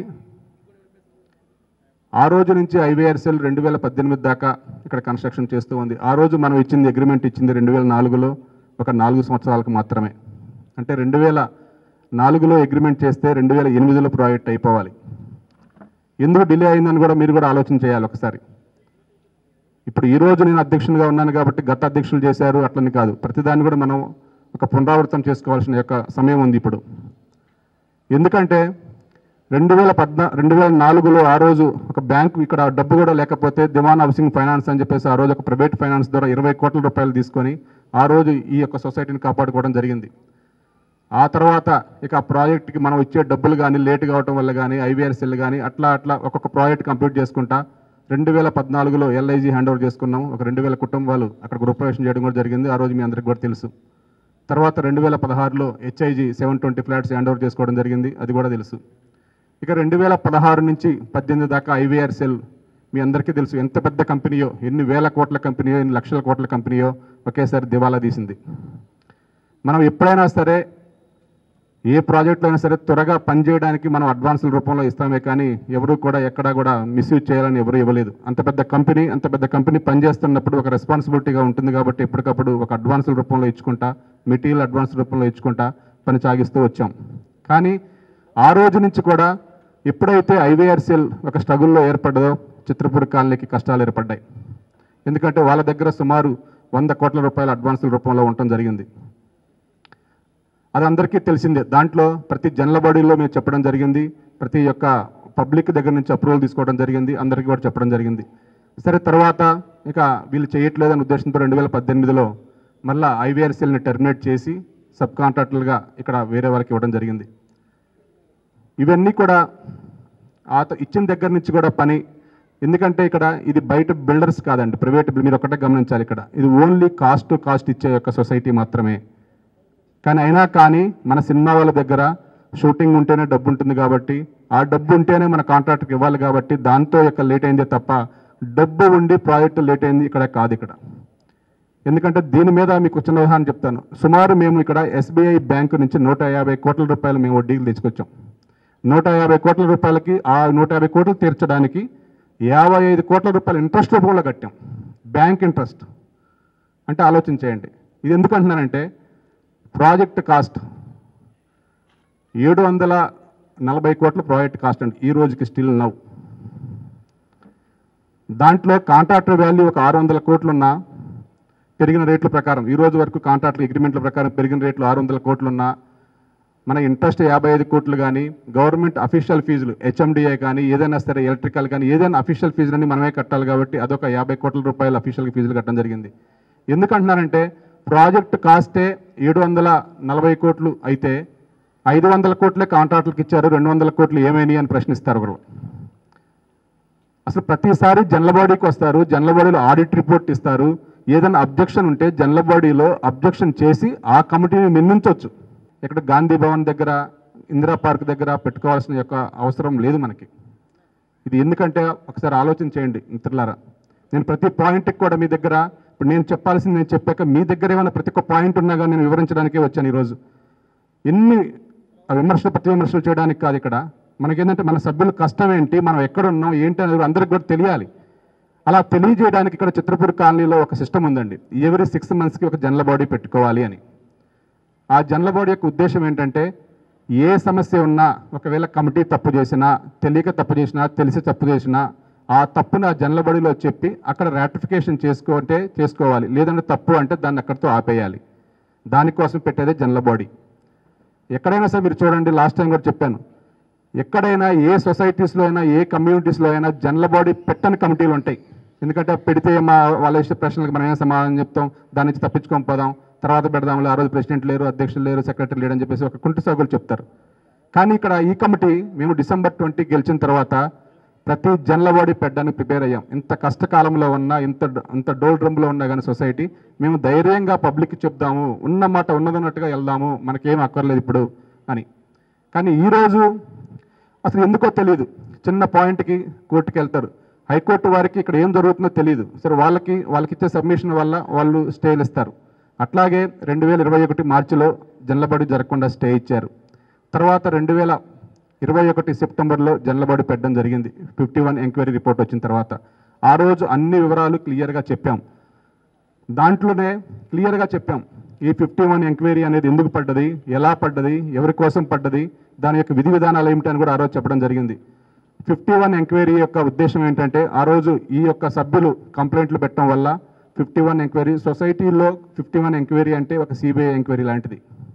ఆ రోజు నుంచి ఐవీఆర్సీఎల్ రెండు వేల పద్దెనిమిది దాకా ఇక్కడ కన్స్ట్రక్షన్ చేస్తూ ఉంది ఆ రోజు మనం ఇచ్చింది అగ్రిమెంట్ ఇచ్చింది రెండు వేల నాలుగులో ఒక నాలుగు సంవత్సరాలకు మాత్రమే అంటే రెండు వేల నాలుగులో అగ్రిమెంట్ చేస్తే రెండు వేల ఎనిమిదిలో ప్రాజెక్ట్ అయిపోవాలి ఎందుకు డిలే అయిందని కూడా మీరు కూడా ఆలోచన చేయాలి ఒకసారి ఇప్పుడు ఈ రోజు నేను అధ్యక్షునిగా ఉన్నాను కాబట్టి గత అధ్యక్షులు చేశారు అట్లని కాదు ప్రతిదాన్ని కూడా మనం ఒక పునరావృతం చేసుకోవాల్సిన యొక్క సమయం ఉంది ఇప్పుడు ఎందుకంటే రెండు వేల పద్నా రెండు వేల నాలుగులో ఆ రోజు ఒక బ్యాంకు ఇక్కడ డబ్బు కూడా లేకపోతే దివాన్ హౌసింగ్ ఫైనాన్స్ అని చెప్పేసి ఆ రోజు ఒక ప్రైవేట్ ఫైనాన్స్ ద్వారా ఇరవై కోట్ల రూపాయలు తీసుకొని ఆ రోజు ఈ యొక్క సొసైటీని కాపాడుకోవడం జరిగింది ఆ తర్వాత ఇక ఆ ప్రాజెక్ట్కి మనం ఇచ్చే డబ్బులు కానీ లేట్ కావటం వల్ల కానీ ఐవీఆర్సీలు కానీ అట్లా అట్లా ఒక్కొక్క ప్రాజెక్ట్ కంప్లీట్ చేసుకుంటా రెండు వేల పద్నాలుగులో ఎల్ఐజీ హ్యాండ్ ఓవర్ చేసుకున్నాం ఒక రెండు వేల కుటుంబాలు అక్కడ గృహప్రవేశం చేయడం కూడా జరిగింది ఆ రోజు మీ అందరికీ కూడా తెలుసు తర్వాత రెండు వేల పదహారులో HIG seven twenty flats hand over చేసుకోవడం జరిగింది అది కూడా తెలుసు ఇక రెండు వేల పదహారు నుంచి పద్దెనిమిది దాకా ఐవీఆర్ సెల్ మీ అందరికీ తెలుసు ఎంత పెద్ద కంపెనీయో ఎన్ని వేల కోట్ల కంపెనీయో ఎన్ని లక్షల కోట్ల కంపెనీయో ఒకేసారి దివాలా తీసింది మనం ఎప్పుడైనా సరే ఏ ప్రాజెక్టులో అయినా సరే త్వరగా పనిచేయడానికి మనం అడ్వాన్సుల రూపంలో ఇస్తామే కానీ ఎవరు కూడా ఎక్కడా కూడా మిస్యూజ్ చేయాలని ఎవరు ఇవ్వలేదు అంత పెద్ద కంపెనీ అంత పెద్ద కంపెనీ పనిచేస్తున్నప్పుడు ఒక రెస్పాన్సిబిలిటీగా ఉంటుంది కాబట్టి ఎప్పటికప్పుడు ఒక అడ్వాన్సుల రూపంలో ఇచ్చుకుంటా మెటీరియల్ అడ్వాన్స్ రూపంలో ఇచ్చుకుంటా పని సాగిస్తూ వచ్చాం కానీ ఆ రోజు నుంచి కూడా ఎప్పుడైతే ఐవీఆర్సీఎల్ ఒక స్ట్రగుల్లో ఏర్పడ్డదో చిత్రపూర్ కాలనీకి కష్టాలు ఏర్పడ్డాయి ఎందుకంటే వాళ్ళ దగ్గర సుమారు వంద కోట్ల రూపాయల అడ్వాన్సుల రూపంలో ఉండటం జరిగింది అది అందరికీ తెలిసిందే దాంట్లో ప్రతి జనరల్ బాడీలో మేము చెప్పడం జరిగింది ప్రతి యొక్క పబ్లిక్ దగ్గర నుంచి అప్రూవల్ తీసుకోవడం జరిగింది అందరికీ కూడా చెప్పడం జరిగింది సరే తర్వాత ఇక వీళ్ళు చేయట్లేదనే ఉద్దేశంతో రెండు వేల పద్దెనిమిదిలో మళ్ళా ఐవీఆర్సీఎల్ని టెర్మినేట్ చేసి సబ్ కాంట్రాక్టర్లుగా ఇక్కడ వేరే వాళ్ళకి ఇవ్వడం జరిగింది ఇవన్నీ కూడా ఆ త- ఇచ్చిన దగ్గర నుంచి కూడా పని ఎందుకంటే ఇక్కడ ఇది బయట బిల్డర్స్ కాదండి ప్రైవేట్ మీరు ఒకటే గమనించాలి ఇక్కడ ఇది ఓన్లీ కాస్ట్ టు కాస్ట్ ఇచ్చే యొక్క సొసైటీ మాత్రమే కానీ అయినా కానీ మన సినిమా వాళ్ళ దగ్గర షూటింగ్ ఉంటేనే డబ్బు ఉంటుంది కాబట్టి ఆ డబ్బు ఉంటేనే మన కాంట్రాక్ట్కి ఇవ్వాలి కాబట్టి దాంతో యొక్క లేట్ అయిందే తప్ప డబ్బు ఉండి ప్రాజెక్టు లేట్ అయింది ఇక్కడ కాదు ఇక్కడ ఎందుకంటే దీని మీద మీకు చిన్న ఉదాహరణ చెప్తాను సుమారు మేము ఇక్కడ ఎస్బీఐ బ్యాంకు నుంచి నూట యాభై కోట్ల రూపాయలు మేము వడ్డీకి తెచ్చుకొచ్చాం నూట యాభై కోట్ల రూపాయలకి ఆ నూట యాభై కోట్లు తీర్చడానికి యాభై ఐదు కోట్ల రూపాయలు ఇంట్రెస్ట్ రూపంలో కట్టాం బ్యాంక్ ఇంట్రెస్ట్ అంటే ఆలోచన చేయండి ఇది ఎందుకు అంటున్నానంటే ప్రాజెక్ట్ కాస్ట్ ఏడు వందల నలభై కోట్ల ప్రాజెక్ట్ కాస్ట్ అండి ఈ రోజుకి స్టిల్ నవ్ దాంట్లో కాంట్రాక్టర్ వాల్యూ ఒక ఆరు వందల కోట్లున్నా పెరిగిన రేట్ల ప్రకారం ఈ రోజు వరకు కాంట్రాక్ట్ అగ్రిమెంట్ల ప్రకారం పెరిగిన రేట్లు ఆరు వందల కోట్లున్నా మన ఇంట్రెస్ట్ యాభై ఐదు కోట్లు కానీ గవర్నమెంట్ అఫీషియల్ ఫీజులు హెచ్ఎండిఏ కానీ ఏదైనా సరే ఎలక్ట్రికల్ కానీ ఏదైనా అఫీషియల్ ఫీజులన్నీ మనమే కట్టాలి కాబట్టి అదొక యాభై కోట్ల రూపాయల అఫీషియల్ ఫీజులు కట్టడం జరిగింది ఎందుకంటున్నారంటే ప్రాజెక్ట్ కాస్టే ఏడు వందల నలభై కోట్లు అయితే ఐదు వందల కోట్లే కాంట్రాక్టులకు ఇచ్చారు రెండు వందల కోట్లు ఏమైనాయి అని ప్రశ్నిస్తారు ఒకరు అసలు ప్రతిసారి జనరల్ బాడీకి వస్తారు జనరల్ బాడీలో ఆడిట్ రిపోర్ట్ ఇస్తారు ఏదైనా అబ్జెక్షన్ ఉంటే జనరల్ బాడీలో అబ్జెక్షన్ చేసి ఆ కమిటీని నిర్మించవచ్చు ఇక్కడ గాంధీ భవన్ దగ్గర ఇందిరా పార్క్ దగ్గర పెట్టుకోవాల్సిన యొక్క అవసరం లేదు మనకి ఇది ఎందుకంటే ఒకసారి ఆలోచన చేయండి మిత్రులారా నేను ప్రతి పాయింట్కి కూడా మీ దగ్గర ఇప్పుడు నేను చెప్పాల్సింది నేను చెప్పాక మీ దగ్గర ఏమైనా ప్రతి ఒక్క పాయింట్ ఉన్నా కానీ నేను వివరించడానికే వచ్చాను ఈరోజు ఎన్ని విమర్శలు ప్రతి విమర్శలు చేయడానికి కాదు ఇక్కడ మనకేంటంటే మన సభ్యుల కష్టం ఏంటి మనం ఎక్కడ ఉన్నాం ఏంటి అనేది అందరికి కూడా తెలియాలి అలా తెలియజేయడానికి ఇక్కడ చిత్రపూర్ కాలనీలో ఒక సిస్టమ్ ఉందండి ఎవరి సిక్స్ మంత్స్కి ఒక జనరల్ బాడీ పెట్టుకోవాలి అని ఆ జనరల్ బాడీ యొక్క ఉద్దేశం ఏంటంటే ఏ సమస్య ఉన్నా ఒకవేళ కమిటీ తప్పు చేసినా తెలియక తప్పు చేసినా తెలిసి తప్పు చేసినా ఆ తప్పుని ఆ జనరల్ బాడీలో చెప్పి అక్కడ రాటిఫికేషన్ చేసుకుంటే చేసుకోవాలి లేదంటే తప్పు అంటే దాన్ని అక్కడితో ఆపేయాలి దానికోసం పెట్టేదే జనరల్ బాడీ ఎక్కడైనా సరే మీరు చూడండి లాస్ట్ టైం కూడా చెప్పాను ఎక్కడైనా ఏ సొసైటీస్లో అయినా ఏ కమ్యూనిటీస్లో అయినా జనరల్ బాడీ పెట్టని కమిటీలు ఉంటాయి ఎందుకంటే పెడితే మా వాళ్ళ ఇష్ట ప్రశ్నలకు మనం ఏం సమాధానం చెప్తాం దాని నుంచి తప్పించుకొని పోదాం తర్వాత పెడదాంలే ఆ రోజు ప్రెసిడెంట్ లేరు అధ్యక్షులు లేరు సెక్రటరీ లేరు అని చెప్పేసి ఒక కుంటి సాగులు చెప్తారు కానీ ఇక్కడ ఈ కమిటీ మేము డిసెంబర్ ట్వంటీ గెలిచిన తర్వాత ప్రతి జనరల్ బాడీ పెట్టడానికి ప్రిపేర్ అయ్యాం ఇంత కష్టకాలంలో ఉన్నా ఇంత ఇంత డోల్ డ్రమ్లో ఉన్నా కానీ సొసైటీ మేము ధైర్యంగా పబ్లిక్కి చెప్దాము ఉన్న మాట ఉన్నదన్నట్టుగా వెళ్దాము మనకేం అక్కర్లేదు ఇప్పుడు అని కానీ ఈరోజు అసలు ఎందుకో తెలియదు చిన్న పాయింట్కి కోర్టుకి వెళ్తారు హైకోర్టు వారికి ఇక్కడ ఏం జరుగుతుందో తెలియదు సరే వాళ్ళకి వాళ్ళకి ఇచ్చే సబ్మిషన్ వల్ల వాళ్ళు స్టేలు ఇస్తారు అట్లాగే రెండు వేల ఇరవై ఒకటి మార్చిలో జనలబడి జరగకుండా స్టే ఇచ్చారు తర్వాత రెండు వేల ఇరవై ఒకటి సెప్టెంబర్లో జనలబడి పెట్టడం జరిగింది ఫిఫ్టీ వన్ ఎంక్వైరీ రిపోర్ట్ వచ్చిన తర్వాత ఆ రోజు అన్ని వివరాలు క్లియర్గా చెప్పాం దాంట్లోనే క్లియర్గా చెప్పాం ఈ ఫిఫ్టీ వన్ ఎంక్వైరీ అనేది ఎందుకు పడ్డది ఎలా పడ్డది ఎవరి కోసం పడ్డది దాని యొక్క విధి విధానాలు ఏమిటని కూడా ఆ రోజు చెప్పడం జరిగింది ఫిఫ్టీ వన్ ఎంక్వైరీ యొక్క ఉద్దేశం ఏంటంటే ఆ రోజు ఈ యొక్క సభ్యులు కంప్లైంట్లు పెట్టడం వల్ల ఫిఫ్టీ వన్ ఎంక్వైరీ సొసైటీలో ఫిఫ్టీ వన్ ఎంక్వైరీ అంటే ఒక సిబిఐ ఎంక్వైరీ లాంటిది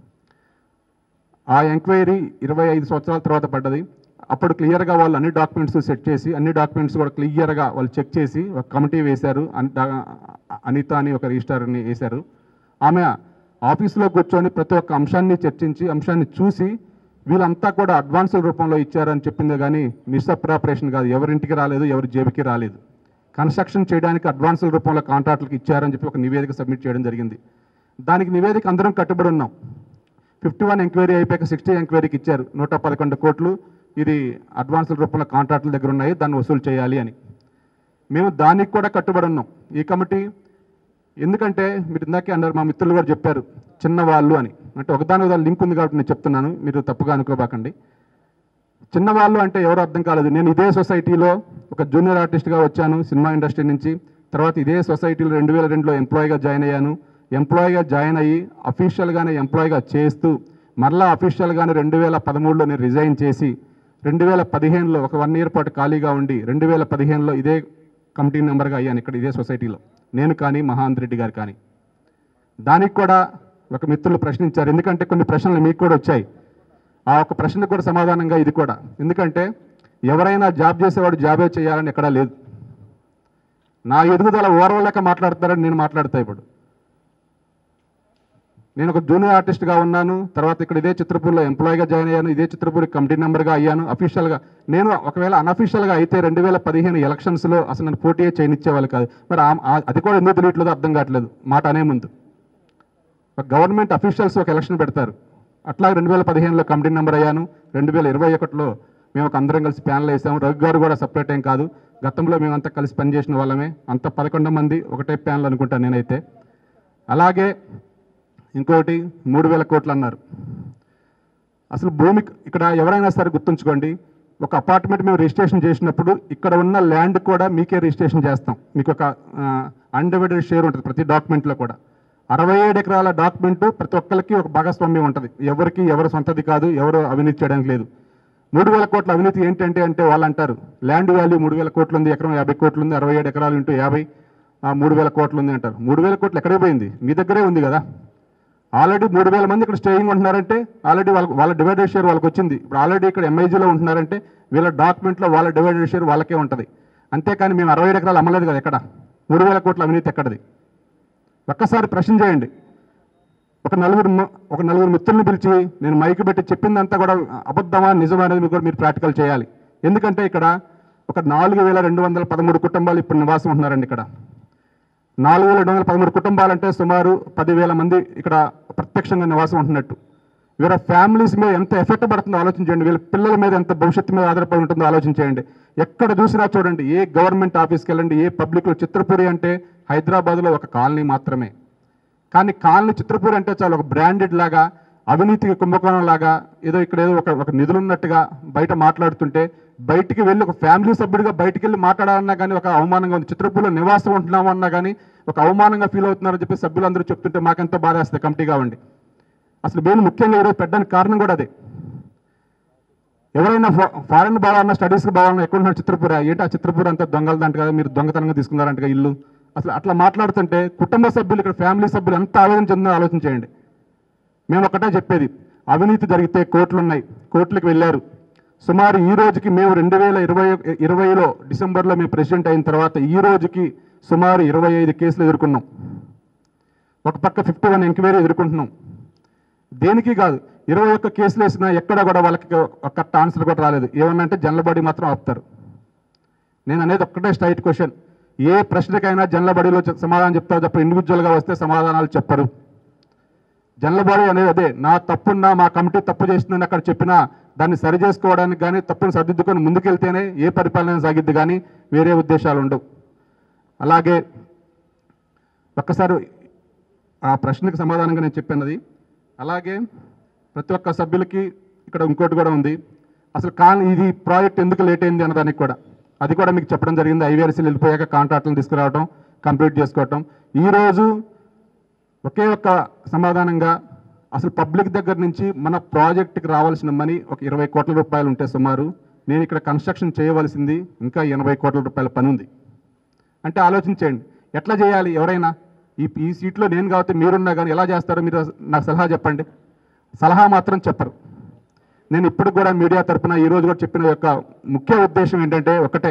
ఆ ఎంక్వైరీ ఇరవై ఐదు సంవత్సరాల తర్వాత పడ్డది అప్పుడు క్లియర్గా వాళ్ళు అన్ని డాక్యుమెంట్స్ సెట్ చేసి అన్ని డాక్యుమెంట్స్ కూడా క్లియర్గా వాళ్ళు చెక్ చేసి ఒక కమిటీ వేశారు అన్- డా- అనిత అని ఒక రిజిస్టార్ని వేశారు ఆమె ఆఫీసులో కూర్చొని ప్రతి ఒక్క అంశాన్ని చర్చించి అంశాన్ని చూసి వీళ్ళంతా కూడా అడ్వాన్సుల రూపంలో ఇచ్చారని చెప్పిందే కానీ మిస్అప్రాపరేషన్ కాదు ఎవరింటికి రాలేదు ఎవరి జేబుకి రాలేదు కన్స్ట్రక్షన్ చేయడానికి అడ్వాన్సుల రూపంలో కాంట్రాక్టులకు ఇచ్చారని చెప్పి ఒక నివేదిక సబ్మిట్ చేయడం జరిగింది దానికి నివేదిక అందరం కట్టుబడి ఉన్నాం ఫిఫ్టీ వన్ ఎంక్వైరీ అయిపోయాక సిక్స్టీ ఎంక్వైరీకి ఇచ్చారు నూట పదకొండు కోట్లు ఇది అడ్వాన్సుల రూపంలో కాంట్రాక్టుల దగ్గర ఉన్నాయి దాన్ని వసూలు చేయాలి అని మేము దానికి కూడా కట్టుబడి ఉన్నాం ఈ కమిటీ ఎందుకంటే మీరు ఇందాకే అన్నారు మా మిత్రులు కూడా చెప్పారు చిన్నవాళ్ళు అని అంటే ఒకదాని ఒకదాని లింక్ ఉంది కాబట్టి నేను చెప్తున్నాను మీరు తప్పుగా అనుకోబాకండి చిన్నవాళ్ళు అంటే ఎవరు అర్థం కాలేదు నేను ఇదే సొసైటీలో ఒక జూనియర్ ఆర్టిస్ట్గా వచ్చాను సినిమా ఇండస్ట్రీ నుంచి తర్వాత ఇదే సొసైటీలో రెండు వేల రెండులో ఎంప్లాయీగా జాయిన్ అయ్యాను ఎంప్లాయీగా జాయిన్ అయ్యి అఫీషియల్గానే ఎంప్లాయీగా చేస్తూ మరలా అఫీషియల్గానే రెండు వేల పదమూడులో నేను రిజైన్ చేసి రెండు వేల పదిహేనులో ఒక వన్ ఇయర్ పాటు ఖాళీగా ఉండి రెండు వేల పదిహేనులో ఇదే కమిటీ మెంబర్గా అయ్యాను ఇక్కడ ఇదే సొసైటీలో నేను కానీ మహాంత్ రెడ్డి గారు కానీ దానికి కూడా ఒక మిత్రులు ప్రశ్నించారు ఎందుకంటే కొన్ని ప్రశ్నలు మీకు కూడా వచ్చాయి ఆ ఒక ప్రశ్నకు కూడా సమాధానంగా ఇది కూడా ఎందుకంటే ఎవరైనా జాబ్ చేసేవాడు జాబే చేయాలని ఎక్కడా లేదు నా ఎదుగుదల ఓర్వలేక మాట్లాడతారని నేను మాట్లాడతా ఇప్పుడు నేను ఒక జూనియర్ ఆర్టిస్ట్గా ఉన్నాను తర్వాత ఇక్కడ ఇదే చిత్రపూర్లో ఎంప్లాయీగా జాయిన్ అయ్యాను ఇదే చిత్రపూర్ కమిటీ మెంబర్గా అయ్యాను అఫీషియల్గా నేను ఒకవేళ అనఫీషియల్గా అయితే రెండు వేల పదిహేను ఎలక్షన్స్లో అసలు నన్ను పోటీ చేయనిచ్చేవాళ్ళు కాదు మరి ఆ- ఆ- అది కూడా ఎందుకు తెలియట్లేదు అర్థం కావట్లేదు మాట అనే ముందు ఒక గవర్నమెంట్ అఫీషియల్స్ ఒక ఎలక్షన్ పెడతారు అట్లా రెండు వేల పదిహేనులో కమిటీ నెంబర్ అయ్యాను రెండు వేల ఇరవై ఒకటిలో మేము ఒక అందరం కలిసి ప్యానల్ వేసాము రఘు గారు కూడా సపరేట్ ఏం కాదు గతంలో మేమంతా కలిసి పనిచేసిన వాళ్ళమే అంత పదకొండు మంది ఒకటే ప్యానల్ అనుకుంటాను నేనైతే అలాగే ఇంకోటి మూడు వేల కోట్లు అన్నారు అసలు భూమి ఇక్కడ ఎవరైనా సరే గుర్తుంచుకోండి ఒక అపార్ట్మెంట్ మేము రిజిస్ట్రేషన్ చేసినప్పుడు ఇక్కడ ఉన్న ల్యాండ్ కూడా మీకే రిజిస్ట్రేషన్ చేస్తాం మీకు ఒక అన్డివైడెడ్ షేర్ ఉంటుంది ప్రతి డాక్యుమెంట్లో కూడా అరవై ఏడు ఎకరాల డాక్యుమెంట్ ప్రతి ఒక్కరికి ఒక భాగస్వామ్యం ఉంటుంది ఎవరికి ఎవరు సొంతది కాదు ఎవరు అవినీతి చేయడానికి లేదు మూడు వేల కోట్ల అవినీతి ఏంటంటే అంటే వాళ్ళు అంటారు ల్యాండ్ వాల్యూ మూడు వేల కోట్లు ఉంది ఎకరం యాభై కోట్లు ఉంది అరవై ఏడు ఎకరాలు ఇంటూ యాభై ఆ, మూడు వేల కోట్లు ఉంది అంటారు మూడు వేల కోట్లు ఎక్కడికి పోయింది మీ దగ్గరే ఉంది కదా ఆల్రెడీ మూడు వేల మంది ఇక్కడ స్టేయింగ్ ఉంటున్నారంటే ఆల్రెడీ వాళ్ళ వాళ్ళ డివైడెడ్ షేర్ వాళ్ళకి వచ్చింది ఇప్పుడు ఆల్రెడీ ఇక్కడ ఎంఐజీలో ఉంటున్నారంటే వీళ్ళ డాక్యుమెంట్లో వాళ్ళ డివైడెడ్ షేర్ వాళ్ళకే ఉంటుంది అంతేకాని మేము అరవై ఏడు ఎకరాలు అమ్మలేదు కదా ఎక్కడ మూడు వేల కోట్ల అవినీతి ఎక్కడది ఒక్కసారి ప్రశ్న చేయండి ఒక నలుగురు మ- ఒక నలుగురు మిత్రుల్ని పిలిచి నేను మైక్ పెట్టి చెప్పిందంతా కూడా అబద్ధమా నిజమా అనేది మీరు కూడా మీరు ప్రాక్టికల్ చేయాలి ఎందుకంటే ఇక్కడ ఒక నాలుగు వేల రెండు వందల పదమూడు కుటుంబాలు ఇప్పుడు నివాసం ఉంటున్నారండి ఇక్కడ నాలుగు వేల రెండు వందల పదమూడు కుటుంబాలంటే సుమారు పదివేల మంది ఇక్కడ ప్రత్యక్షంగా నివాసం ఉంటున్నట్టు వీళ్ళ ఫ్యామిలీస్ మీద ఎంత ఎఫెక్ట్ పడుతుందో ఆలోచించండి వీళ్ళ పిల్లల మీద ఎంత భవిష్యత్తు మీద ఆధారపడి ఉంటుందో ఆలోచించేయండి ఎక్కడ చూసినా చూడండి ఏ గవర్నమెంట్ ఆఫీస్కి వెళ్ళండి ఏ పబ్లిక్లో చిత్రపూరి అంటే హైదరాబాద్లో ఒక కాలనీ మాత్రమే కానీ కాలనీ చిత్రపూరి అంటే చాలా ఒక బ్రాండెడ్ లాగా అవినీతికి కుంభకోణం లాగా ఏదో ఇక్కడ ఏదో ఒక ఒక నిధులు ఉన్నట్టుగా బయట మాట్లాడుతుంటే బయటికి వెళ్ళి ఒక ఫ్యామిలీ సభ్యుడిగా బయటికి వెళ్ళి మాట్లాడాలన్నా కానీ ఒక అవమానంగా ఉంది చిత్రపూర్లో నివాసం ఉంటున్నాము అన్నా కానీ ఒక అవమానంగా ఫీల్ అవుతున్నారని చెప్పి సభ్యులందరూ చెప్తుంటే మాకెంతో బాధ వేస్తుంది కమిటీగా ఉండి అసలు మెయిన్ ముఖ్యంగా ఈరోజు పెట్టడానికి కారణం కూడా అదే ఎవరైనా ఫా- ఫారెన్ బావాలన్నా స్టడీస్కి బావాలన్నా ఎక్కడ ఉన్నారు చిత్రపూర ఏంటి ఆ చిత్రపూర అంతా దొంగలదంట కదా మీరు దొంగతనంగా తీసుకున్నారంట ఇల్లు అసలు అట్లా మాట్లాడుతుంటే కుటుంబ సభ్యులు ఇక్కడ ఫ్యామిలీ సభ్యులు ఎంత ఆవేదన చెందో ఆలోచించేయండి మేము ఒకటే చెప్పేది అవినీతి జరిగితే కోర్టులు ఉన్నాయి కోర్టులకు వెళ్ళారు సుమారు ఈ రోజుకి మేము రెండు వేల ఇరవై ఇరవైలో డిసెంబర్లో మేము ప్రెసిడెంట్ అయిన తర్వాత ఈ రోజుకి సుమారు ఇరవై ఐదు కేసులు ఎదుర్కొన్నాం ఒక పక్క ఫిఫ్టీ వన్ ఎంక్వైరీ ఎదుర్కొంటున్నాం దేనికి కాదు ఇరవై ఒక్క కేసులు వేసినా ఎక్కడ కూడా వాళ్ళకి ఒక ఆన్సర్ కూడా రాలేదు ఏమన్నా అంటే జనరల్ మాత్రం ఆపుతారు నేను అనేది ఒక్కటే స్ట్రైట్ క్వశ్చన్ ఏ ప్రశ్నకైనా జనరల్ బాడీలో చె- సమాధానం చెప్తారు తప్ప ఇండివిజువల్గా వస్తే సమాధానాలు చెప్పరు జనరల్ బాడీ అనేది అదే నా తప్పున్నా మా కమిటీ తప్పు చేస్తుందని అక్కడ చెప్పినా దాన్ని సరి చేసుకోవడానికి కానీ తప్పును సరిదిద్దుకొని ముందుకెళ్తేనే ఏ పరిపాలన సాగిద్ది కానీ వేరే ఉద్దేశాలు ఉండవు అలాగే ఒక్కసారి ఆ ప్రశ్నకు సమాధానంగా నేను చెప్పినది అలాగే ప్రతి ఒక్క సభ్యులకి ఇక్కడ ఇంకోటి కూడా ఉంది అసలు కాన్ ఇది ప్రాజెక్ట్ ఎందుకు లేట్ అయింది అన్నదానికి కూడా అది కూడా మీకు చెప్పడం జరిగింది ఐవీఆర్సీలు వెళ్ళిపోయాక కాంట్రాక్టులను తీసుకురావడం కంప్లీట్ చేసుకోవటం ఈరోజు ఒకే ఒక్క సమాధానంగా అసలు పబ్లిక్ దగ్గర నుంచి మన ప్రాజెక్టుకి రావాల్సిన మనీ ఒక ఇరవై కోట్ల రూపాయలు ఉంటే సుమారు నేను ఇక్కడ కన్స్ట్రక్షన్ చేయవలసింది ఇంకా ఎనభై కోట్ల రూపాయల పని ఉంది అంటే ఆలోచించండి ఎట్లా చేయాలి ఎవరైనా ఈ ఈ సీట్లో నేను కాబట్టి మీరున్నా కానీ ఎలా చేస్తారో మీరు నాకు సలహా చెప్పండి సలహా మాత్రం చెప్పరు నేను ఇప్పుడు కూడా మీడియా తరపున ఈ రోజు కూడా చెప్పిన యొక్క ముఖ్య ఉద్దేశం ఏంటంటే ఒకటే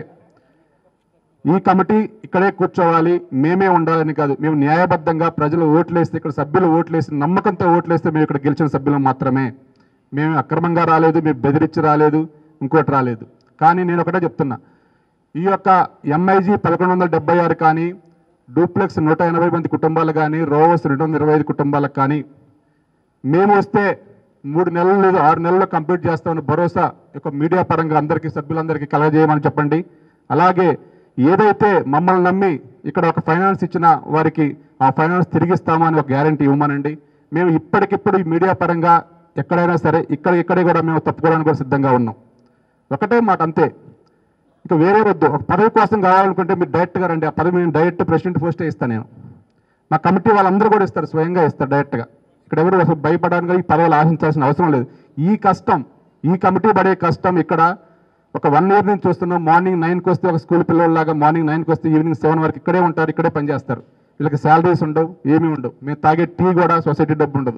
ఈ కమిటీ ఇక్కడే కూర్చోవాలి మేమే ఉండాలని కాదు మేము న్యాయబద్ధంగా ప్రజలు ఓట్లేస్తే ఇక్కడ సభ్యులు ఓట్లేసి నమ్మకంతో ఓట్లేస్తే మేము ఇక్కడ గెలిచిన సభ్యులు మాత్రమే మేము అక్రమంగా రాలేదు మేము బెదిరించి రాలేదు ఇంకోటి రాలేదు కానీ నేను ఒకటే చెప్తున్నా ఈ యొక్క ఎంఐజీ పదకొండు వందల డెబ్బై ఆరు కానీ డూప్లెక్స్ నూట ఎనభై మంది కుటుంబాలు కానీ రోవర్స్ రెండు వందల ఇరవై ఐదు కుటుంబాలకు కానీ మేము వస్తే మూడు నెలలు లేదు ఆరు నెలల్లో కంప్లీట్ చేస్తామని భరోసా యొక్క మీడియా పరంగా అందరికీ సభ్యులందరికీ కలగజేయమని చెప్పండి అలాగే ఏదైతే మమ్మల్ని నమ్మి ఇక్కడ ఒక ఫైనాన్స్ ఇచ్చిన వారికి ఆ ఫైనాన్స్ తిరిగిస్తామా అని ఒక గ్యారంటీ ఇవ్వమనండి మేము ఇప్పటికిప్పుడు ఈ మీడియా పరంగా ఎక్కడైనా సరే ఇక్కడ ఇక్కడే కూడా మేము తప్పుకోవడానికి కూడా సిద్ధంగా ఉన్నాం ఒకటే మాట అంతే ఇక వేరే వద్దు ఒక పదవి కోసం కావాలనుకుంటే మీరు డైరెక్ట్గా రండి ఆ పదవి నేను డైరెక్ట్ ప్రెసిడెంట్ పోస్టే ఇస్తాను నేను మా కమిటీ వాళ్ళందరూ కూడా ఇస్తారు స్వయంగా ఇస్తారు డైరెక్ట్గా ఇక్కడ ఎవరు అసలు భయపడడానికి ఈ పదవులు ఆశించాల్సిన అవసరం లేదు ఈ కష్టం ఈ కమిటీ పడే కష్టం ఇక్కడ ఒక వన్ ఇయర్ నుంచి చూస్తున్నాం మార్నింగ్ నైన్కి వస్తే ఒక స్కూల్ పిల్లల్లాగా మార్నింగ్ నైన్కి వస్తే ఈవినింగ్ సెవెన్ వరకు ఇక్కడే ఉంటారు ఇక్కడే పనిచేస్తారు వీళ్ళకి శాలరీస్ ఉండవు ఏమీ ఉండవు మేము తాగే టీ కూడా సొసైటీ డబ్బు ఉండదు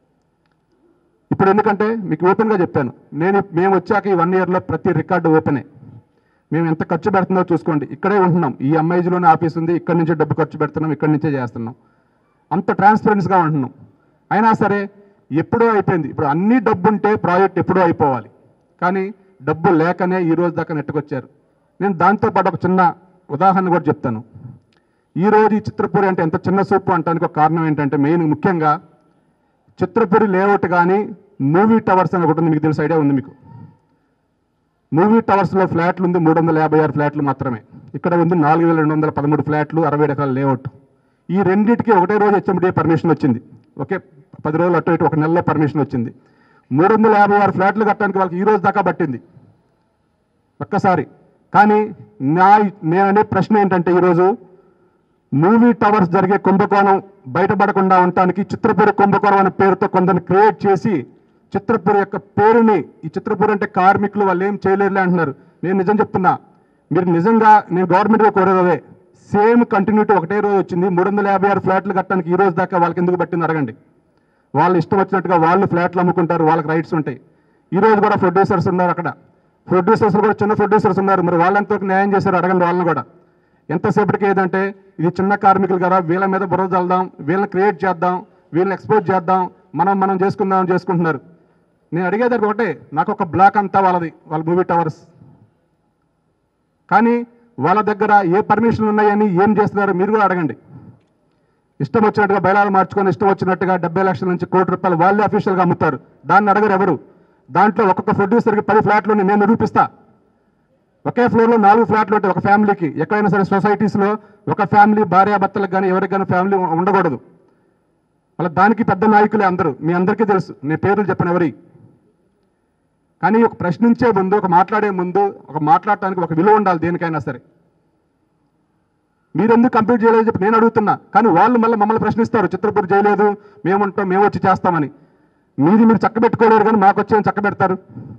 ఇప్పుడు ఎందుకంటే మీకు ఓపెన్గా చెప్పాను నేను మేము వచ్చాక ఈ వన్ ఇయర్లో ప్రతి రికార్డు ఓపెనే మేము ఎంత ఖర్చు పెడుతుందో చూసుకోండి ఇక్కడే ఉంటున్నాం ఈ ఎంఐజీలోనే ఆఫీస్ ఉంది ఇక్కడి నుంచే డబ్బు ఖర్చు పెడుతున్నాం ఇక్కడి నుంచే చేస్తున్నాం అంత ట్రాన్స్పరెన్స్గా ఉంటున్నాం అయినా సరే ఎప్పుడో అయిపోయింది ఇప్పుడు అన్ని డబ్బు ఉంటే ప్రాజెక్ట్ ఎప్పుడో అయిపోవాలి కానీ డబ్బు లేకనే ఈ రోజు దాకా నెట్టుకొచ్చారు నేను దాంతోపాటు ఒక చిన్న ఉదాహరణ కూడా చెప్తాను ఈ రోజు ఈ చిత్రపూరి అంటే ఎంత చిన్న సూపు అంటానికి ఒక కారణం ఏంటంటే మెయిన్ ముఖ్యంగా చిత్రపురి లేఅవుట్ కానీ మూవీ టవర్స్ అని ఒకటి ఉంది మీకు తెలిసి ఐడియా ఉంది మీకు మూవీ టవర్స్లో ఫ్లాట్లు ఉంది మూడు వందల యాభై ఆరు ఫ్లాట్లు మాత్రమే ఇక్కడ ఉంది నాలుగు వేల రెండు వందల పదమూడు ఫ్లాట్లు అరవై ఎకరాల లేఅవుట్ ఈ రెండింటికి ఒకటే రోజు హెచ్ఎండిఏ పర్మిషన్ వచ్చింది ఒకే పది రోజులు అటు ఇటు ఒక నెలలో పర్మిషన్ వచ్చింది మూడు వందల యాభై ఆరు ఫ్లాట్లు కట్టడానికి వాళ్ళకి ఈ రోజు దాకా పట్టింది ఒక్కసారి కానీ నా నేననే ప్రశ్న ఏంటంటే ఈరోజు మూవీ టవర్స్ జరిగే కుంభకోణం బయటపడకుండా ఉండటానికి చిత్రపూరి కుంభకోణం అనే పేరుతో కొందరిని క్రియేట్ చేసి చిత్రపూరి యొక్క పేరుని ఈ చిత్రపూరి అంటే కార్మికులు వాళ్ళు ఏం చేయలేరులే అంటున్నారు నేను నిజం చెప్తున్నా మీరు నిజంగా నేను గవర్నమెంట్గా కోరేదే సేమ్ కంటిన్యూటీ ఒకటే రోజు వచ్చింది మూడు వందల యాభై ఆరు ఫ్లాట్లు కట్టడానికి ఈ రోజు దాకా వాళ్ళకి ఎందుకు పట్టింది అడగండి వాళ్ళు ఇష్టం వచ్చినట్టుగా వాళ్ళు ఫ్లాట్లు అమ్ముకుంటారు వాళ్ళకి రైట్స్ ఉంటాయి ఈ రోజు కూడా ప్రొడ్యూసర్స్ ఉన్నారు అక్కడ ప్రొడ్యూసర్స్ కూడా చిన్న ప్రొడ్యూసర్స్ ఉన్నారు మరి వాళ్ళంతవరకు న్యాయం చేశారు అడగండి వాళ్ళని కూడా ఎంతసేపటికి ఏదంటే ఇది చిన్న కార్మికులు కదా వీళ్ళ మీద బుర్ర చల్దాం వీళ్ళని క్రియేట్ చేద్దాం వీళ్ళని ఎక్స్పోజ్ చేద్దాం మనం మనం చేసుకుందాం అని చేసుకుంటున్నారు నేను అడిగేదానికి ఒకటే నాకు ఒక బ్లాక్ అంతా వాళ్ళది వాళ్ళ మూవీ టవర్స్ కానీ వాళ్ళ దగ్గర ఏ పర్మిషన్లు ఉన్నాయని ఏం చేస్తున్నారో మీరు కూడా అడగండి ఇష్టం వచ్చినట్టుగా బయలాలు మార్చుకొని ఇష్టం వచ్చినట్టుగా డెబ్బై లక్షల నుంచి కోటి రూపాయలు వాళ్ళే అఫీషియల్గా అమ్ముతారు దాన్ని అడగరు ఎవరు దాంట్లో ఒక్కొక్క ప్రొడ్యూసర్కి పది ఫ్లాట్లు నేను నిరూపిస్తా ఒకే ఫ్లోర్లో నాలుగు ఫ్లాట్లు ఉంటాయి ఒక ఫ్యామిలీకి ఎక్కడైనా సరే సొసైటీస్లో ఒక ఫ్యామిలీ భార్యాభర్తలకు కానీ ఎవరికి కానీ ఫ్యామిలీ ఉండకూడదు వాళ్ళ దానికి పెద్ద నాయకులే అందరూ మీ అందరికీ తెలుసు నేను పేర్లు చెప్పను ఎవరి కానీ ఒక ప్రశ్నించే ముందు ఒక మాట్లాడే ముందు ఒక మాట్లాడటానికి ఒక విలువ ఉండాలి దేనికైనా సరే మీరు ఎందుకు కంప్లీట్ చేయలేదు చెప్పి నేను అడుగుతున్నా కానీ వాళ్ళు మళ్ళీ మమ్మల్ని ప్రశ్నిస్తారు చిత్రపూర్ చేయలేదు మేము ఉంటాం మేము వచ్చి చేస్తామని మీది మీరు చక్కబెట్టుకోలేరు కానీ మాకు వచ్చి ఏం చక్కబెడతారు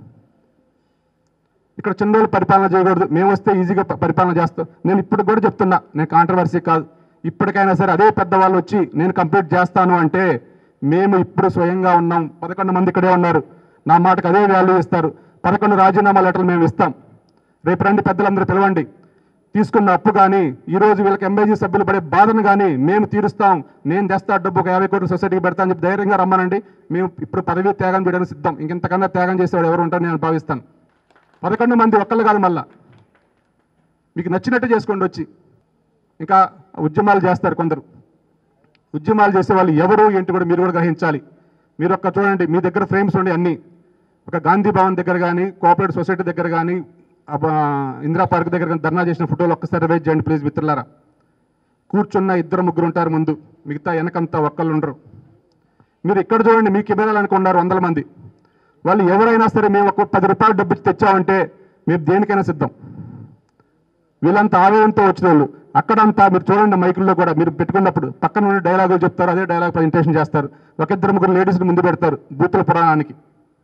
ఇక్కడ చిన్న రోజులు పరిపాలన చేయకూడదు మేము వస్తే ఈజీగా ప- పరిపాలన చేస్తాం నేను ఇప్పుడు కూడా చెప్తున్నా నేను కాంట్రవర్సీ కాదు ఇప్పటికైనా సరే అదే పెద్దవాళ్ళు వచ్చి నేను కంప్లీట్ చేస్తాను అంటే మేము ఇప్పుడు స్వయంగా ఉన్నాం పదకొండు మంది ఇక్కడే ఉన్నారు నా మాటకు అదే వాల్యూ ఇస్తారు పదకొండు రాజీనామా లెటర్లు మేము ఇస్తాం రేపు రండి పెద్దలందరూ పిలవండి తీసుకున్న అప్పు కానీ ఈ రోజు వీళ్ళకి ఎంబైజీ సభ్యులు పడే బాధను కానీ మేము తీరుస్తాం నేను తెస్తా డబ్బు ఒక యాభై కోట్ల సొసైటీకి పెడతా అని చెప్పి ధైర్యంగా రమ్మనండి మేము ఇప్పుడు పదవి త్యాగం చేయడానికి సిద్ధం ఇంకెంతకన్నా త్యాగం చేసేవాడు ఎవరు ఉంటారని నేను భావిస్తాను పదకొండు మంది ఒక్కళ్ళు కాదు మళ్ళా మీకు నచ్చినట్టు చేసుకోండి వచ్చి ఇంకా ఉద్యమాలు చేస్తారు కొందరు ఉద్యమాలు చేసే వాళ్ళు ఎవరు ఏంటి కూడా మీరు కూడా గ్రహించాలి మీరు ఒక్క చూడండి మీ దగ్గర ఫ్రేమ్స్ ఉండి అన్నీ ఒక గాంధీ భవన్ దగ్గర కానీ కోఆపరేటివ్ సొసైటీ దగ్గర కానీ అబ్బా, ఇందిరా పార్క్ దగ్గర కానీ ధర్నా చేసిన ఫోటోలు ఒక్కసారి వెయిట్ చేయండి ప్లీజ్ మిత్రులారా కూర్చున్న ఇద్దరు ముగ్గురు ఉంటారు ముందు మిగతా వెనకంతా ఒక్కళ్ళు ఉండరు మీరు ఇక్కడ చూడండి మీ కెమెరాలు అనుకున్నారు వందల మంది వాళ్ళు ఎవరైనా సరే మేము ఒక పది రూపాయలు డబ్బు ఇచ్చి తెచ్చామంటే మేము దేనికైనా సిద్ధం వీళ్ళంతా ఆవేదంతో వచ్చిన వాళ్ళు అక్కడంతా మీరు చూడండి మైకుల్లో కూడా మీరు పెట్టుకున్నప్పుడు పక్కన నుండి డైలాగులు చెప్తారు అదే డైలాగ్ ప్రజెంటేషన్ చేస్తారు ఒక ఇద్దరు ముగ్గురు లేడీస్ని ముందు పెడతారు బూతుల పురాణానికి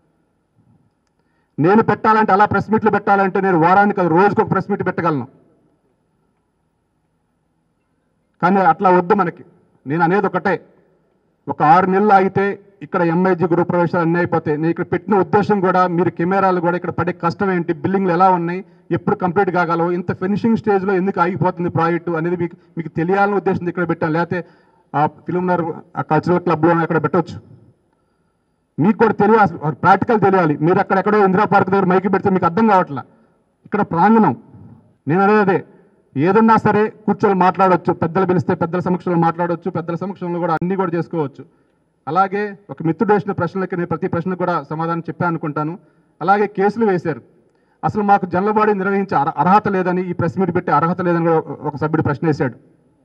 నేను పెట్టాలంటే అలా ప్రెస్ మీట్లు పెట్టాలంటే నేను వారానికి అది రోజుకు ఒక ప్రెస్ మీట్ పెట్టగలను కానీ అట్లా వద్దు మనకి నేను అనేది ఒకటే ఒక ఆరు నెలలు ఆగితే ఇక్కడ ఎంఐజీ గృహ ప్రవేశాలు అన్నీ అయిపోతాయి నేను ఇక్కడ పెట్టిన ఉద్దేశం కూడా మీరు కెమెరాలు కూడా ఇక్కడ పడే కష్టం ఏంటి బిల్డింగ్లు ఎలా ఉన్నాయి ఎప్పుడు కంప్లీట్ కాగలవు ఇంత ఫినిషింగ్ స్టేజ్లో ఎందుకు ఆగిపోతుంది ప్రాజెక్టు అనేది మీకు మీకు తెలియాలని ఉద్దేశం ఇక్కడ పెట్టాను లేకపోతే ఆ ఫిలింనర్ ఆ కల్చరల్ క్లబ్లో అక్కడ పెట్టవచ్చు మీకు కూడా తెలియాలి ప్రాక్టికల్ తెలియాలి మీరు అక్కడ ఎక్కడో ఇందిరా పార్క్ దగ్గర మైకి పెడితే మీకు అర్థం కావట్లా ఇక్కడ ప్రాంగణం నేను అనేది అదే ఏదన్నా సరే కూర్చొని మాట్లాడవచ్చు పెద్దలు పిలిస్తే పెద్దల సమక్షంలో మాట్లాడవచ్చు పెద్దల సమక్షంలో కూడా అన్ని కూడా చేసుకోవచ్చు అలాగే ఒక మిత్రుడు వేసిన ప్రశ్నలకి నేను ప్రతి ప్రశ్నకు కూడా సమాధానం చెప్పాను అనుకుంటాను అలాగే కేసులు వేశారు అసలు మాకు జనలబాడీ నిర్వహించే అర- అర్హత లేదని ఈ ప్రెస్ మీట్ పెట్టి అర్హత లేదని కూడా ఒక సభ్యుడు ప్రశ్న వేశాడు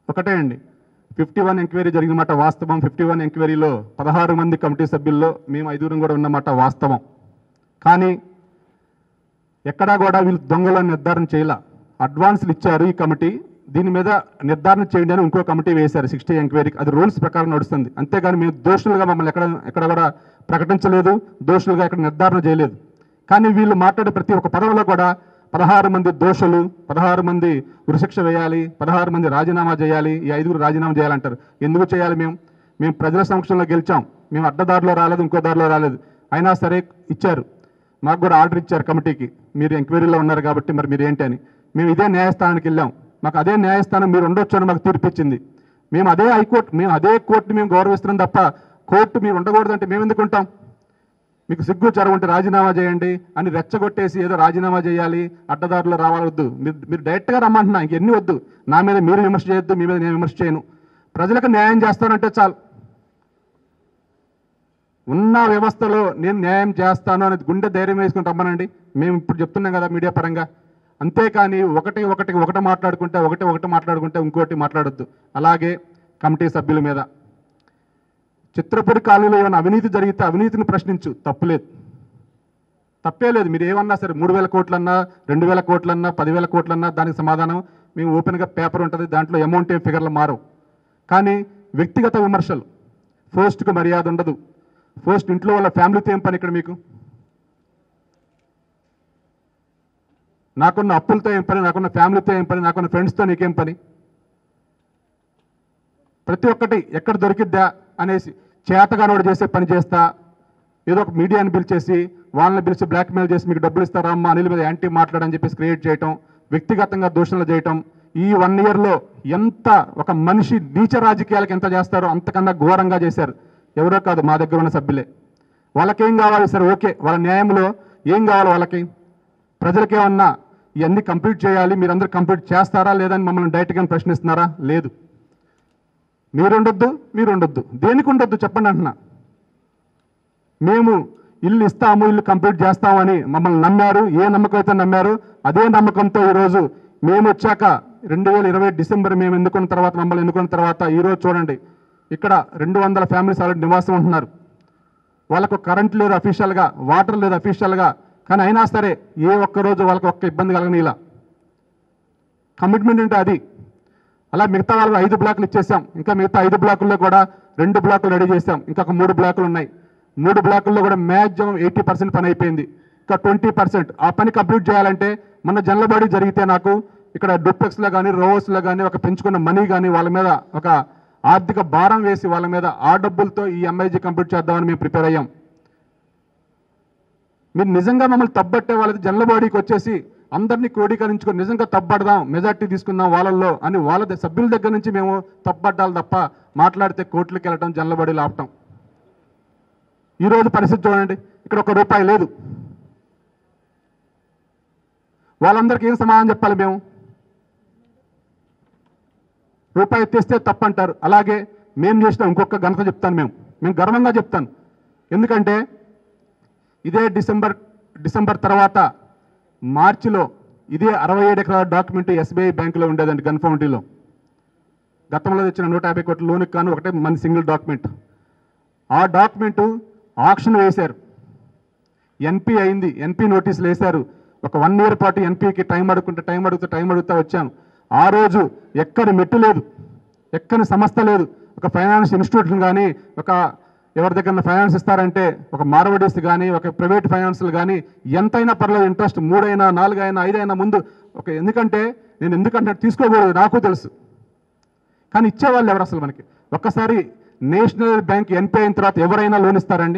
ఒకటే అండి ఫిఫ్టీ వన్ ఎంక్వైరీ జరిగిన మాట వాస్తవం ఫిఫ్టీ వన్ ఎంక్వైరీలో పదహారు మంది కమిటీ సభ్యుల్లో మేము ఐదుగురం కూడా ఉన్నమాట వాస్తవం కానీ ఎక్కడా కూడా వీళ్ళు దొంగలను నిర్ధారణ చేయాల అడ్వాన్స్లు ఇచ్చారు ఈ కమిటీ దీని మీద నిర్ధారణ చేయండి అని ఇంకో కమిటీ వేశారు సిక్స్టీ ఎంక్వైరీకి అది రూల్స్ ప్రకారం నడుస్తుంది అంతేగాని మేము దోషులుగా మమ్మల్ని ఎక్కడ ఎక్కడ కూడా ప్రకటించలేదు దోషులుగా ఎక్కడ నిర్ధారణ చేయలేదు కానీ వీళ్ళు మాట్లాడే ప్రతి ఒక్క పదవిలో కూడా పదహారు మంది దోషులు పదహారు మంది ఉరిశిక్ష వేయాలి పదహారు మంది రాజీనామా చేయాలి ఈ ఐదుగురు రాజీనామా చేయాలంటారు ఎందుకు చేయాలి మేము మేము ప్రజల సమక్షంలో గెలిచాం మేము అడ్డదారిలో రాలేదు ఇంకో దారిలో రాలేదు అయినా సరే ఇచ్చారు మాకు కూడా ఆర్డర్ ఇచ్చారు కమిటీకి మీరు ఎంక్వైరీలో ఉన్నారు కాబట్టి మరి మీరు ఏంటి అని మేము ఇదే న్యాయస్థానానికి వెళ్ళాం మాకు అదే న్యాయస్థానం మీరు ఉండొచ్చు అని మాకు తీర్పు ఇచ్చింది మేము అదే హైకోర్టు మేము అదే కోర్టుని మేము గౌరవిస్తున్నాం తప్ప కోర్టు మీరు ఉండకూడదంటే మేము ఎందుకు ఉంటాం మీకు సిగ్గు చరవుంటే రాజీనామా చేయండి అని రెచ్చగొట్టేసి ఏదో రాజీనామా చేయాలి అడ్డదారులు రావాలొద్దు మీరు మీరు డైరెక్ట్గా రమ్మంటున్నా ఇంకెన్ని వద్దు నా మీద మీరు విమర్శ చేయొద్దు మీ మీద నేను విమర్శ చేయను ప్రజలకు న్యాయం చేస్తానంటే చాలు ఉన్న వ్యవస్థలో నేను న్యాయం చేస్తాను అనేది గుండె ధైర్యం వేసుకుని రమ్మనండి మేము ఇప్పుడు చెప్తున్నాం కదా మీడియా పరంగా అంతేకాని ఒకటి ఒకటి ఒకటి మాట్లాడుకుంటే ఒకటి ఒకటి మాట్లాడుకుంటే ఇంకోటి మాట్లాడొద్దు అలాగే కమిటీ సభ్యుల మీద చిత్రపురి కాలనీలో ఏమైనా అవినీతి జరిగితే అవినీతిని ప్రశ్నించు తప్పులేదు తప్పే లేదు మీరు ఏమన్నా సరే మూడు వేల కోట్లన్నా రెండు వేల కోట్లన్నా పదివేల కోట్లన్నా దానికి సమాధానం మేము ఓపెన్గా పేపర్ ఉంటుంది దాంట్లో అమౌంట్ ఏం ఫిగర్లు మారవు కానీ వ్యక్తిగత విమర్శలు పోస్ట్కు మర్యాద ఉండదు పోస్ట్ ఇంట్లో వాళ్ళ ఫ్యామిలీతో ఏం పని ఇక్కడ మీకు నాకున్న అప్పులతో ఏం పని నాకున్న ఫ్యామిలీతో ఏం పని నాకున్న ఫ్రెండ్స్తో నీకేం పని ప్రతి ఒక్కటి ఎక్కడ దొరికిద్దా అనేసి చేతగానోడు చేసే పని చేస్తా ఏదో ఒక మీడియాని పిలిచేసి వాళ్ళని పిలిచి బ్లాక్మెయిల్ చేసి మీకు డబ్బులు ఇస్తారా అమ్మా అనిల్ మీద యాంటీ మాట్లాడని చెప్పేసి క్రియేట్ చేయటం వ్యక్తిగతంగా దూషణలు చేయటం ఈ వన్ ఇయర్లో ఎంత ఒక మనిషి నీచ రాజకీయాలకు ఎంత చేస్తారో అంతకన్నా ఘోరంగా చేశారు ఎవరో కాదు మా దగ్గర ఉన్న సభ్యులే వాళ్ళకేం కావాలి సరే ఓకే వాళ్ళ న్యాయంలో ఏం కావాలి వాళ్ళకి ప్రజలకేమన్నా ఇవన్నీ కంప్లీట్ చేయాలి మీరందరూ కంప్లీట్ చేస్తారా లేదని మమ్మల్ని డైరెక్ట్గా ప్రశ్నిస్తున్నారా లేదు మీరు ఉండొద్దు మీరు ఉండొద్దు దేనికి ఉండొద్దు చెప్పండి అంటున్నా మేము ఇల్లు ఇస్తాము ఇల్లు కంప్లీట్ చేస్తామని మమ్మల్ని నమ్మారు ఏ నమ్మకం అయితే నమ్మారు అదే నమ్మకంతో ఈరోజు మేము వచ్చాక రెండు వేల ఇరవై డిసెంబర్ మేము ఎన్నుకున్న తర్వాత మమ్మల్ని ఎన్నుకున్న తర్వాత ఈరోజు చూడండి ఇక్కడ రెండు వందల ఫ్యామిలీస్ ఆల్రెడీ నివాసం ఉంటున్నారు వాళ్ళకు కరెంట్ లేదు అఫీషియల్గా వాటర్ లేదు అఫీషియల్గా కానీ అయినా సరే ఏ ఒక్క రోజు వాళ్ళకి ఒక్క ఇబ్బంది కలగని ఇలా కమిట్మెంట్ అంటే అది అలా మిగతా వాళ్ళకి ఐదు బ్లాకులు ఇచ్చేసాం ఇంకా మిగతా ఐదు బ్లాకుల్లో కూడా రెండు బ్లాకులు రెడీ చేసాం ఇంకా ఒక మూడు బ్లాకులు ఉన్నాయి మూడు బ్లాకుల్లో కూడా మ్యాక్సిమం ఎయిటీ పర్సెంట్ పని అయిపోయింది ఇంకా ట్వంటీ పర్సెంట్ ఆ పని కంప్లీట్ చేయాలంటే మన జనలబడి జరిగితే నాకు ఇక్కడ డూప్లెక్స్లో కానీ రోవర్స్లో కానీ ఒక పెంచుకున్న మనీ కానీ వాళ్ళ మీద ఒక ఆర్థిక భారం వేసి వాళ్ళ మీద ఆ డబ్బులతో ఈ ఎంఐజీ కంప్లీట్ చేద్దామని మేము ప్రిపేర్ అయ్యాం మీరు నిజంగా మమ్మల్ని తప్పట్టే వాళ్ళది జనరల్ బాడీకి వచ్చేసి అందరినీ క్రోడీకరించుకొని నిజంగా తప్పడదాం మెజార్టీ తీసుకుందాం వాళ్ళల్లో అని వాళ్ళ ద- సభ్యుల దగ్గర నుంచి మేము తప్పడ్డాలి తప్ప మాట్లాడితే కోర్టులకు వెళ్ళటం జనరల్ బాడీలు ఆపటం ఈరోజు పరిస్థితి చూడండి ఇక్కడ ఒక రూపాయి లేదు వాళ్ళందరికీ ఏం సమాధానం చెప్పాలి మేము రూపాయి తెస్తే తప్పంటారు అలాగే మేము చేసిన ఇంకొక ఘనత చెప్తాను మేము మేము గర్వంగా చెప్తాను ఎందుకంటే ఇదే డిసెంబర్ డిసెంబర్ తర్వాత మార్చిలో ఇదే అరవై ఏడు ఎకరాల డాక్యుమెంట్ ఎస్బీఐ బ్యాంకులో ఉండేదండి గన్ఫౌంటీలో గతంలో తెచ్చిన నూట యాభై కోట్ల లోనుకి కాను ఒకటే మన సింగిల్ డాక్యుమెంట్ ఆ డాక్యుమెంటు ఆక్షన్ వేశారు ఎన్పి అయింది ఎన్పి నోటీసులు వేశారు ఒక వన్ ఇయర్ పాటు ఎన్పికి టైం అడుగుతుంటే టైం అడుగుతూ టైం అడుగుతూ వచ్చాను ఆ రోజు ఎక్కడి మెట్టు లేదు ఎక్కని సంస్థ లేదు ఒక ఫైనాన్స్ ఇన్స్టిట్యూట్లు కానీ ఒక ఎవరి దగ్గర ఫైనాన్స్ ఇస్తారంటే ఒక మార్వడీస్ కానీ ఒక ప్రైవేట్ ఫైనాన్స్లు కానీ ఎంతైనా పర్లేదు ఇంట్రెస్ట్ మూడైనా నాలుగైనా ఐదైనా ముందు ఒక ఎందుకంటే నేను ఎందుకంటే తీసుకోకూడదు నాకు తెలుసు కానీ ఇచ్చేవాళ్ళు ఎవరు అసలు మనకి ఒక్కసారి నేషనల్ బ్యాంక్ ఎన్పి అయిన తర్వాత ఎవరైనా లోన్ ఇస్తారండి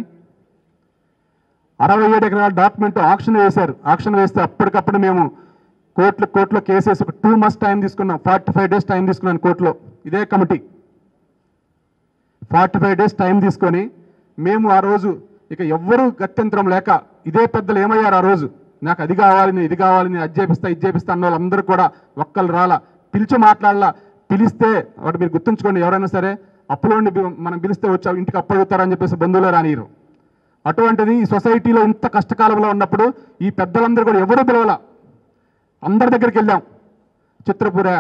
అరవై ఏడు ఎకరాల డాక్యుమెంట్ ఆక్షన్ వేశారు ఆక్షన్ వేస్తే అప్పటికప్పుడు మేము కోర్టులో కోర్టులో కేసేసి ఒక టూ మంత్స్ టైం తీసుకున్నాం ఫార్టీ ఫైవ్ డేస్ టైం తీసుకున్నాను కోర్టులో ఇదే committee forty five days time తీసుకొని మేము ఆ రోజు ఇక ఎవ్వరూ గత్యంతరం లేక ఇదే పెద్దలు ఏమయ్యారు ఆ రోజు నాకు అది కావాలి నేను ఇది కావాలి నేను అది చేపిస్తా ఇది చేపిస్తా అన్న వాళ్ళందరూ కూడా ఒక్కళ్ళు రాలా పిలిచి మాట్లాడాలా పిలిస్తే ఒకటి మీరు గుర్తుంచుకోండి ఎవరైనా సరే అప్పులో ఉండి బి- మనం పిలిస్తే వచ్చావు ఇంటికి అప్పు అడుగుతారని చెప్పేసి బంధువులు రానియరు అటువంటిది ఈ సొసైటీలో ఇంత కష్టకాలంలో ఉన్నప్పుడు ఈ పెద్దలందరూ కూడా ఎవరు పిలవాల అందరి దగ్గరికి వెళ్ళాం చిత్రపుర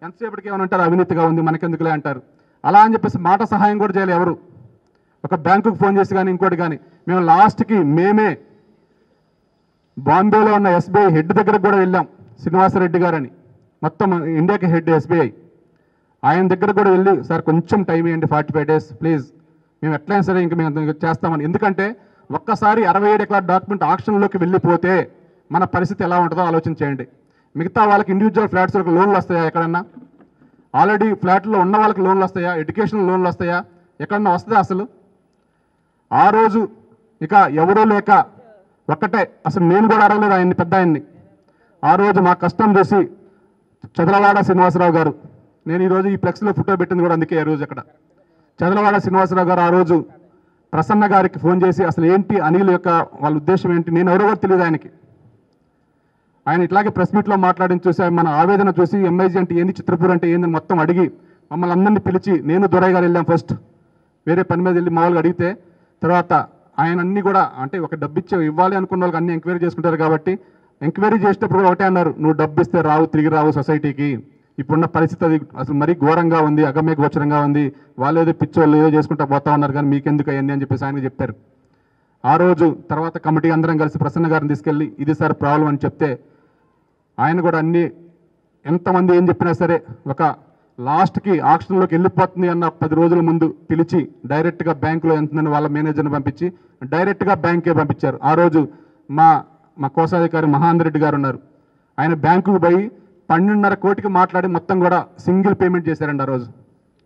ఎంతసేపటికి ఏమైనా అంటారు అవినీతిగా ఉంది మనకెందుకులే అంటారు అలా అని చెప్పేసి మాట సహాయం కూడా చేయాలి ఎవరు ఒక బ్యాంకుకు ఫోన్ చేసి కానీ ఇంకోటి కానీ మేము లాస్ట్కి మేమే బాంబేలో ఉన్న ఎస్బీఐ హెడ్ దగ్గరకు కూడా వెళ్ళాం శ్రీనివాసరెడ్డి గారని మొత్తం ఇండియాకి హెడ్ ఎస్బీఐ ఆయన దగ్గర కూడా వెళ్ళి సార్ కొంచెం టైం ఇవ్వండి ఫార్టీ ఫైవ్ డేస్ ప్లీజ్ మేము ఎట్లయినా సరే ఇంకా మేము ఇంకా చేస్తామని ఎందుకంటే ఒక్కసారి అరవై ఏడు ఎకరాల డాక్యుమెంట్ ఆక్షన్లోకి వెళ్ళిపోతే మన పరిస్థితి ఎలా ఉంటుందో ఆలోచన చేయండి మిగతా వాళ్ళకి ఇండివిజువల్ ఫ్లాట్స్లకు లోన్లు వస్తాయా ఎక్కడన్నా ఆల్రెడీ ఫ్లాట్లో ఉన్న వాళ్ళకి లోన్లు వస్తాయా ఎడ్యుకేషన్ లోన్లు వస్తాయా ఎక్కడన్నా వస్తుందా అసలు ఆ రోజు ఇక ఎవరూ లేక ఒక్కటే అసలు నేను కూడా అడగలేదు ఆయన్ని పెద్ద ఆయన్ని ఆ రోజు మా కష్టం చూసి చదలవాడ శ్రీనివాసరావు గారు నేను ఈరోజు ఈ ఫ్లెక్స్లో ఫోటో పెట్టింది కూడా అందుకే ఈ రోజు అక్కడ చదలవాడ శ్రీనివాసరావు గారు ఆ రోజు ప్రసన్న గారికి ఫోన్ చేసి అసలు ఏంటి అనిల్ యొక్క వాళ్ళ ఉద్దేశం ఏంటి నేను ఎవరో కూడా తెలియదు ఆయనకి ఆయన ఇట్లాగే ప్రెస్ మీట్లో మాట్లాడిన చూసి ఆయన మన ఆవేదన చూసి ఎంఐజీ అంటే ఏంది చిత్రపూర్ అంటే ఏందని మొత్తం అడిగి మమ్మల్ని అందరినీ పిలిచి నేను దొరయ్య గారు వెళ్ళాం ఫస్ట్ వేరే పని మీద వెళ్ళి మామూలుగా అడిగితే తర్వాత ఆయన అన్ని కూడా అంటే ఒక డబ్బు ఇచ్చే ఇవ్వాలి అనుకున్న వాళ్ళకి అన్ని ఎంక్వైరీ చేసుకుంటారు కాబట్టి ఎంక్వైరీ చేసేటప్పుడు కూడా ఒకటే అన్నారు నువ్వు డబ్బు ఇస్తే రావు తిరిగి రావు సొసైటీకి ఇప్పుడున్న పరిస్థితి అది అసలు మరీ ఘోరంగా ఉంది అగమ్య గోచరంగా ఉంది వాళ్ళు ఏదో పిచ్చోళ్ళు ఏదో చేసుకుంటా పోతా ఉన్నారు కానీ మీకెందుకు అవన్నీ అని చెప్పేసి ఆయన చెప్పారు ఆ రోజు తర్వాత కమిటీ అందరం కలిసి ప్రసన్న గారిని తీసుకెళ్ళి ఇది సార్ ప్రాబ్లం అని చెప్తే ఆయన కూడా అన్ని ఎంతమంది ఏం చెప్పినా సరే ఒక లాస్ట్కి ఆక్షన్లోకి వెళ్ళిపోతుంది అన్న పది రోజుల ముందు పిలిచి డైరెక్ట్గా బ్యాంకులో ఎంతుందని వాళ్ళ మేనేజర్ని పంపించి డైరెక్ట్గా బ్యాంకే పంపించారు ఆ రోజు మా మా కోశాధికారి మహాందర్ రెడ్డి గారు ఉన్నారు ఆయన బ్యాంకుకు పోయి పన్నెండున్నర కోటికి మాట్లాడి మొత్తం కూడా సింగిల్ పేమెంట్ చేశారండి ఆ రోజు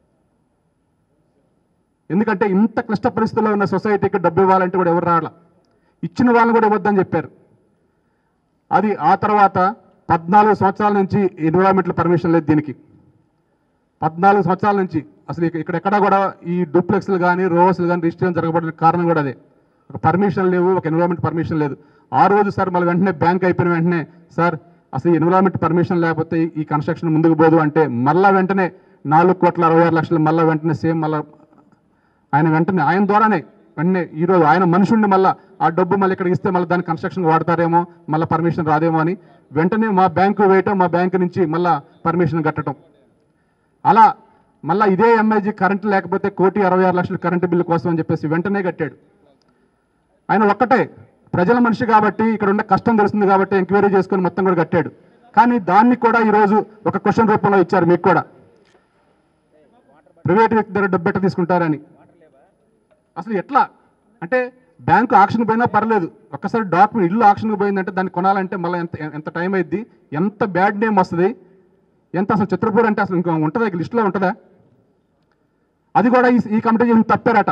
ఎందుకంటే ఇంత క్లిష్ట పరిస్థితుల్లో ఉన్న సొసైటీకి డబ్బు ఇవ్వాలంటే కూడా ఎవరు రావాల ఇచ్చిన వాళ్ళని కూడా ఇవ్వద్దని చెప్పారు అది ఆ తర్వాత పద్నాలుగు సంవత్సరాల నుంచి ఎన్విరాన్మెంటల్ పర్మిషన్ లేదు దీనికి పద్నాలుగు సంవత్సరాల నుంచి అసలు ఇక- ఇక్కడ ఎక్కడ కూడా ఈ డూప్లెక్స్లు కానీ రోవర్స్లు కానీ రిజిస్ట్రేషన్ జరగబడిన కారణం కూడా అదే ఒక పర్మిషన్ లేవు ఒక ఎన్విరాన్మెంట్ పర్మిషన్ లేదు ఆ రోజు సార్ మళ్ళీ వెంటనే బ్యాంక్ అయిపోయిన వెంటనే సార్ అసలు ఎన్విరాన్మెంట్ పర్మిషన్ లేకపోతే ఈ- ఈ కన్స్ట్రక్షన్ ముందుకు పోదు అంటే మళ్ళా వెంటనే నాలుగు కోట్ల అరవై ఆరు లక్షలు మళ్ళీ వెంటనే సేమ్ మళ్ళీ ఆయన వెంటనే ఆయన ద్వారానే వెంటనే ఈరోజు ఆయన మనుషుండి మళ్ళీ ఆ డబ్బు మళ్ళీ ఇక్కడ ఇస్తే మళ్ళీ దాని కన్స్ట్రక్షన్ వాడతారేమో మళ్ళీ పర్మిషన్ రాదేమో అని వెంటనే మా బ్యాంకు వేయటం మా బ్యాంకు నుంచి మళ్ళీ పర్మిషన్ కట్టడం అలా మళ్ళీ ఇదే ఎంఐజీ కరెంట్ లేకపోతే కోటి అరవై ఆరు లక్షల కరెంటు బిల్లు కోసం అని చెప్పేసి వెంటనే కట్టాడు ఆయన ఒక్కటే ప్రజల మనిషి కాబట్టి ఇక్కడ ఉన్న కష్టం తెలుస్తుంది కాబట్టి ఎంక్వైరీ చేసుకొని మొత్తం కూడా కట్టాడు కానీ దాన్ని కూడా ఈరోజు ఒక క్వశ్చన్ రూపంలో ఇచ్చారు మీకు కూడా ప్రైవేట్ వ్యక్తి దగ్గర డబ్బు ఎట్ట తీసుకుంటారని అసలు ఎట్లా అంటే బ్యాంకు ఆక్షన్ పోయినా పర్లేదు ఒక్కసారి డాక్యుమెంట్ ఇల్లు ఆక్షన్కి పోయిందంటే దాన్ని కొనాలంటే మళ్ళీ ఎంత ఎంత టైం అయింది ఎంత బ్యాడ్ నేమ్ వస్తుంది ఎంత అసలు చిత్రపూర్ అంటే అసలు ఇంకా ఉంటుందా ఇక లిస్టులో ఉంటుందా అది కూడా ఈ ఈ కమిటీ చేసిన తప్పారట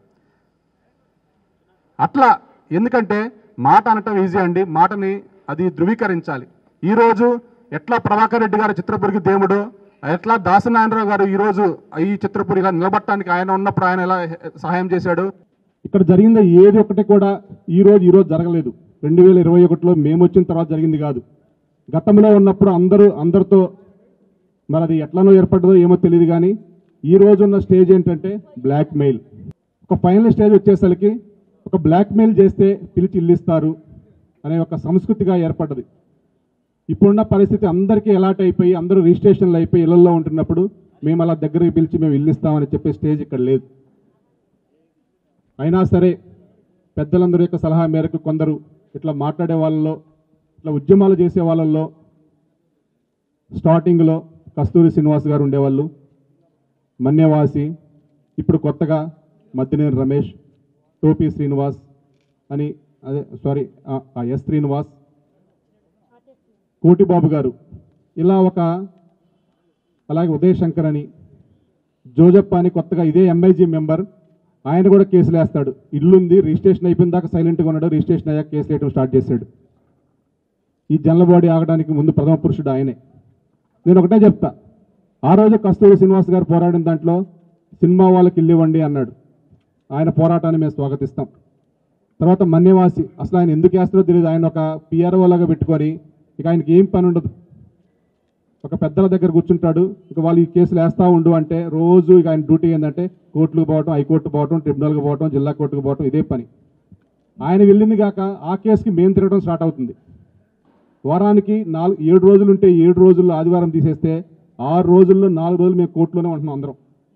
అట్లా ఎందుకంటే మాట అనటం ఈజీ అండి మాటని అది ధృవీకరించాలి ఈరోజు ఎట్లా ప్రభాకర్ రెడ్డి గారు చిత్రపురికి దేవుడు ఎట్లా దాసనారాయణరావు గారు ఈరోజు ఈ చిత్రపురి ఇలా నిలబట్టడానికి ఆయన ఉన్నప్పుడు ఆయన ఎలా సహాయం చేశాడు ఇక్కడ జరిగింది ఏది ఒకటి కూడా ఈ రోజు ఈ రోజు జరగలేదు రెండు వేల ఇరవై ఒకటిలో మేము వచ్చిన తర్వాత జరిగింది కాదు గతంలో ఉన్నప్పుడు అందరూ అందరితో మరి అది ఎట్లనో ఏర్పడ్డదో ఏమో తెలియదు కానీ ఈ రోజు ఉన్న స్టేజ్ ఏంటంటే బ్లాక్ మెయిల్ ఒక ఫైనల్ స్టేజ్ వచ్చేసరికి ఒక బ్లాక్ మెయిల్ చేస్తే పిలిచి ఇల్లిస్తారు అనే ఒక సంస్కృతిగా ఏర్పడ్డది ఇప్పుడున్న పరిస్థితి అందరికీ ఎలాట్ అయిపోయి అందరూ రిజిస్ట్రేషన్లు అయిపోయి ఇళ్లలో ఉంటున్నప్పుడు మేము అలా దగ్గరికి పిలిచి మేము ఇల్లిస్తామని చెప్పే స్టేజ్ ఇక్కడ లేదు అయినా సరే పెద్దలందరి యొక్క సలహా మేరకు కొందరు ఇట్లా మాట్లాడే వాళ్ళలో ఇట్లా ఉద్యమాలు చేసే వాళ్ళల్లో స్టార్టింగ్లో కస్తూరి శ్రీనివాస్ గారు ఉండేవాళ్ళు మన్యవాసి ఇప్పుడు కొత్తగా మద్దినేని రమేష్ టోపీ శ్రీనివాస్ అని అదే సారీ ఎస్ శ్రీనివాస్ కోటిబాబు గారు ఇలా ఒక అలాగే ఉదయ్ శంకర్ అని జోజప్ప అని కొత్తగా ఇదే ఎంఐజీ మెంబర్ ఆయన కూడా కేసులు వేస్తాడు ఇల్లుంది రిజిస్ట్రేషన్ అయిపోయిన దాకా సైలెంట్గా ఉన్నాడు రిజిస్ట్రేషన్ అయ్యాక కేసులు వేయడం స్టార్ట్ చేశాడు ఈ జనలబాడీ ఆగడానికి ముందు ప్రథమ పురుషుడు ఆయనే నేను ఒకటే చెప్తా ఆ రోజు కస్తూరి శ్రీనివాస్ గారు పోరాడిన దాంట్లో సినిమా వాళ్ళకి ఇల్లు ఇవ్వండి అన్నాడు ఆయన పోరాటాన్ని మేము స్వాగతిస్తాం తర్వాత మన్యవాసి అసలు ఆయన ఎందుకు వేస్తారో తెలియదు ఆయన ఒక పిఆర్ఓ లాగా పెట్టుకొని ఇక ఆయనకి ఏం పని ఉండదు ఒక పెద్దల దగ్గర కూర్చుంటాడు ఇక వాళ్ళు ఈ కేసులు వేస్తూ ఉండు అంటే రోజు ఇక ఆయన డ్యూటీ ఏంటంటే కోర్టులకు పోవటం హైకోర్టు పోవటం ట్రిబ్యునల్కి పోవటం జిల్లా కోర్టుకు పోవటం ఇదే పని ఆయన వెళ్ళింది కాక ఆ కేసుకి మేము తిరగడం స్టార్ట్ అవుతుంది వారానికి నాలుగు ఏడు రోజులు ఉంటే ఏడు రోజుల్లో ఆదివారం తీసేస్తే ఆరు రోజుల్లో నాలుగు రోజులు మేము కోర్టులోనే ఉంటున్నాం అందరం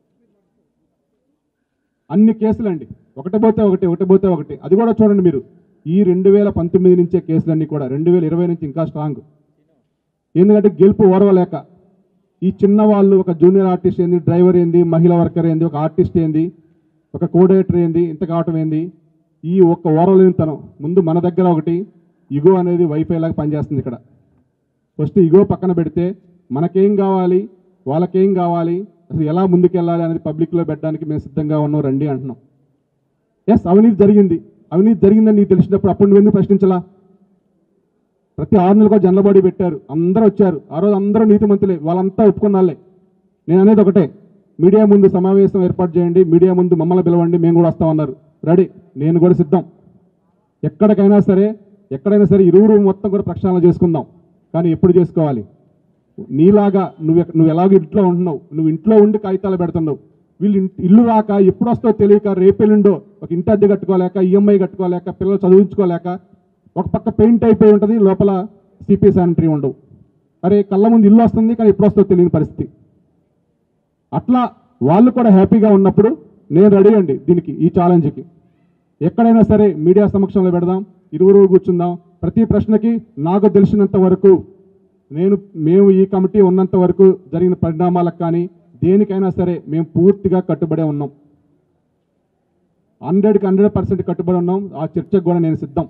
అన్ని కేసులండి ఒకటి పోతే ఒకటి ఒకటి పోతే ఒకటి అది కూడా చూడండి మీరు ఈ రెండు వేల పంతొమ్మిది నుంచే కేసులన్నీ కూడా రెండు వేల ఇరవై నుంచి ఇంకా స్ట్రాంగ్ ఎందుకంటే గెలుపు ఓడవలేక ఈ చిన్న వాళ్ళు ఒక జూనియర్ ఆర్టిస్ట్ ఏంది డ్రైవర్ ఏంది మహిళా వర్కర్ ఏంది ఒక ఆర్టిస్ట్ ఏంది ఒక కోడేటర్ ఏంది ఇంత కావటం ఏంది ఈ ఒక్క ఓరలేనితనం ముందు మన దగ్గర ఒకటి ఇగో అనేది వైఫై లాగా పనిచేస్తుంది ఇక్కడ ఫస్ట్ ఇగో పక్కన పెడితే మనకేం కావాలి వాళ్ళకేం కావాలి అసలు ఎలా ముందుకెళ్ళాలి అనేది పబ్లిక్లో పెట్టడానికి మేము సిద్ధంగా ఉన్నాం రండి అంటున్నాం ఎస్ అవినీతి జరిగింది అవినీతి జరిగిందని నీకు తెలిసినప్పుడు అప్పుడు నువ్వు ఎందుకు ప్రశ్నించలా ప్రతి ఆరు నెలలకు జనలబడి పెట్టారు అందరూ వచ్చారు ఆ రోజు అందరూ నీతిమంతులే వాళ్ళంతా ఒప్పుకున్నాళ్ళే నేను అనేది ఒకటే మీడియా ముందు సమావేశం ఏర్పాటు చేయండి మీడియా ముందు మమ్మల్ని పిలవండి మేము కూడా వస్తామన్నారు రెడీ నేను కూడా సిద్ధం ఎక్కడికైనా సరే ఎక్కడైనా సరే ఇరువురు మొత్తం కూడా ప్రక్షాళన చేసుకుందాం కానీ ఎప్పుడు చేసుకోవాలి నీలాగా నువ్వు ఎక్క- నువ్వు ఎలాగో ఇంట్లో ఉంటున్నావు నువ్వు ఇంట్లో ఉండి కాగితాలు పెడుతున్నావు వీళ్ళు ఇంట్- ఇల్లు రాక ఎప్పుడు వస్తావు తెలియక రేపెల్లుండో ఒక ఇంటి అద్దె కట్టుకోలేక ఈఎంఐ కట్టుకోలేక పిల్లలు చదివించుకోలేక ఒక పక్క పెయింట్ అయిపోయి ఉంటుంది లోపల సిపి శానిటరీ ఉండవు అరే కళ్ళ ముందు ఇల్లు వస్తుంది కానీ ఎప్పుడు వస్తుందో తెలియని పరిస్థితి అట్లా వాళ్ళు కూడా హ్యాపీగా ఉన్నప్పుడు నేను రెడీ అండి దీనికి ఈ ఛాలెంజ్కి ఎక్కడైనా సరే మీడియా సమక్షంలో పెడదాం ఇరువురు కూర్చుందాం ప్రతి ప్రశ్నకి నాకు తెలిసినంత వరకు నేను మేము ఈ కమిటీ ఉన్నంత వరకు జరిగిన పరిణామాలకు కానీ దేనికైనా సరే మేము పూర్తిగా కట్టుబడే ఉన్నాం హండ్రెడ్కి హండ్రెడ్ పర్సెంట్ కట్టుబడి ఉన్నాం ఆ చర్చకు కూడా నేను సిద్ధం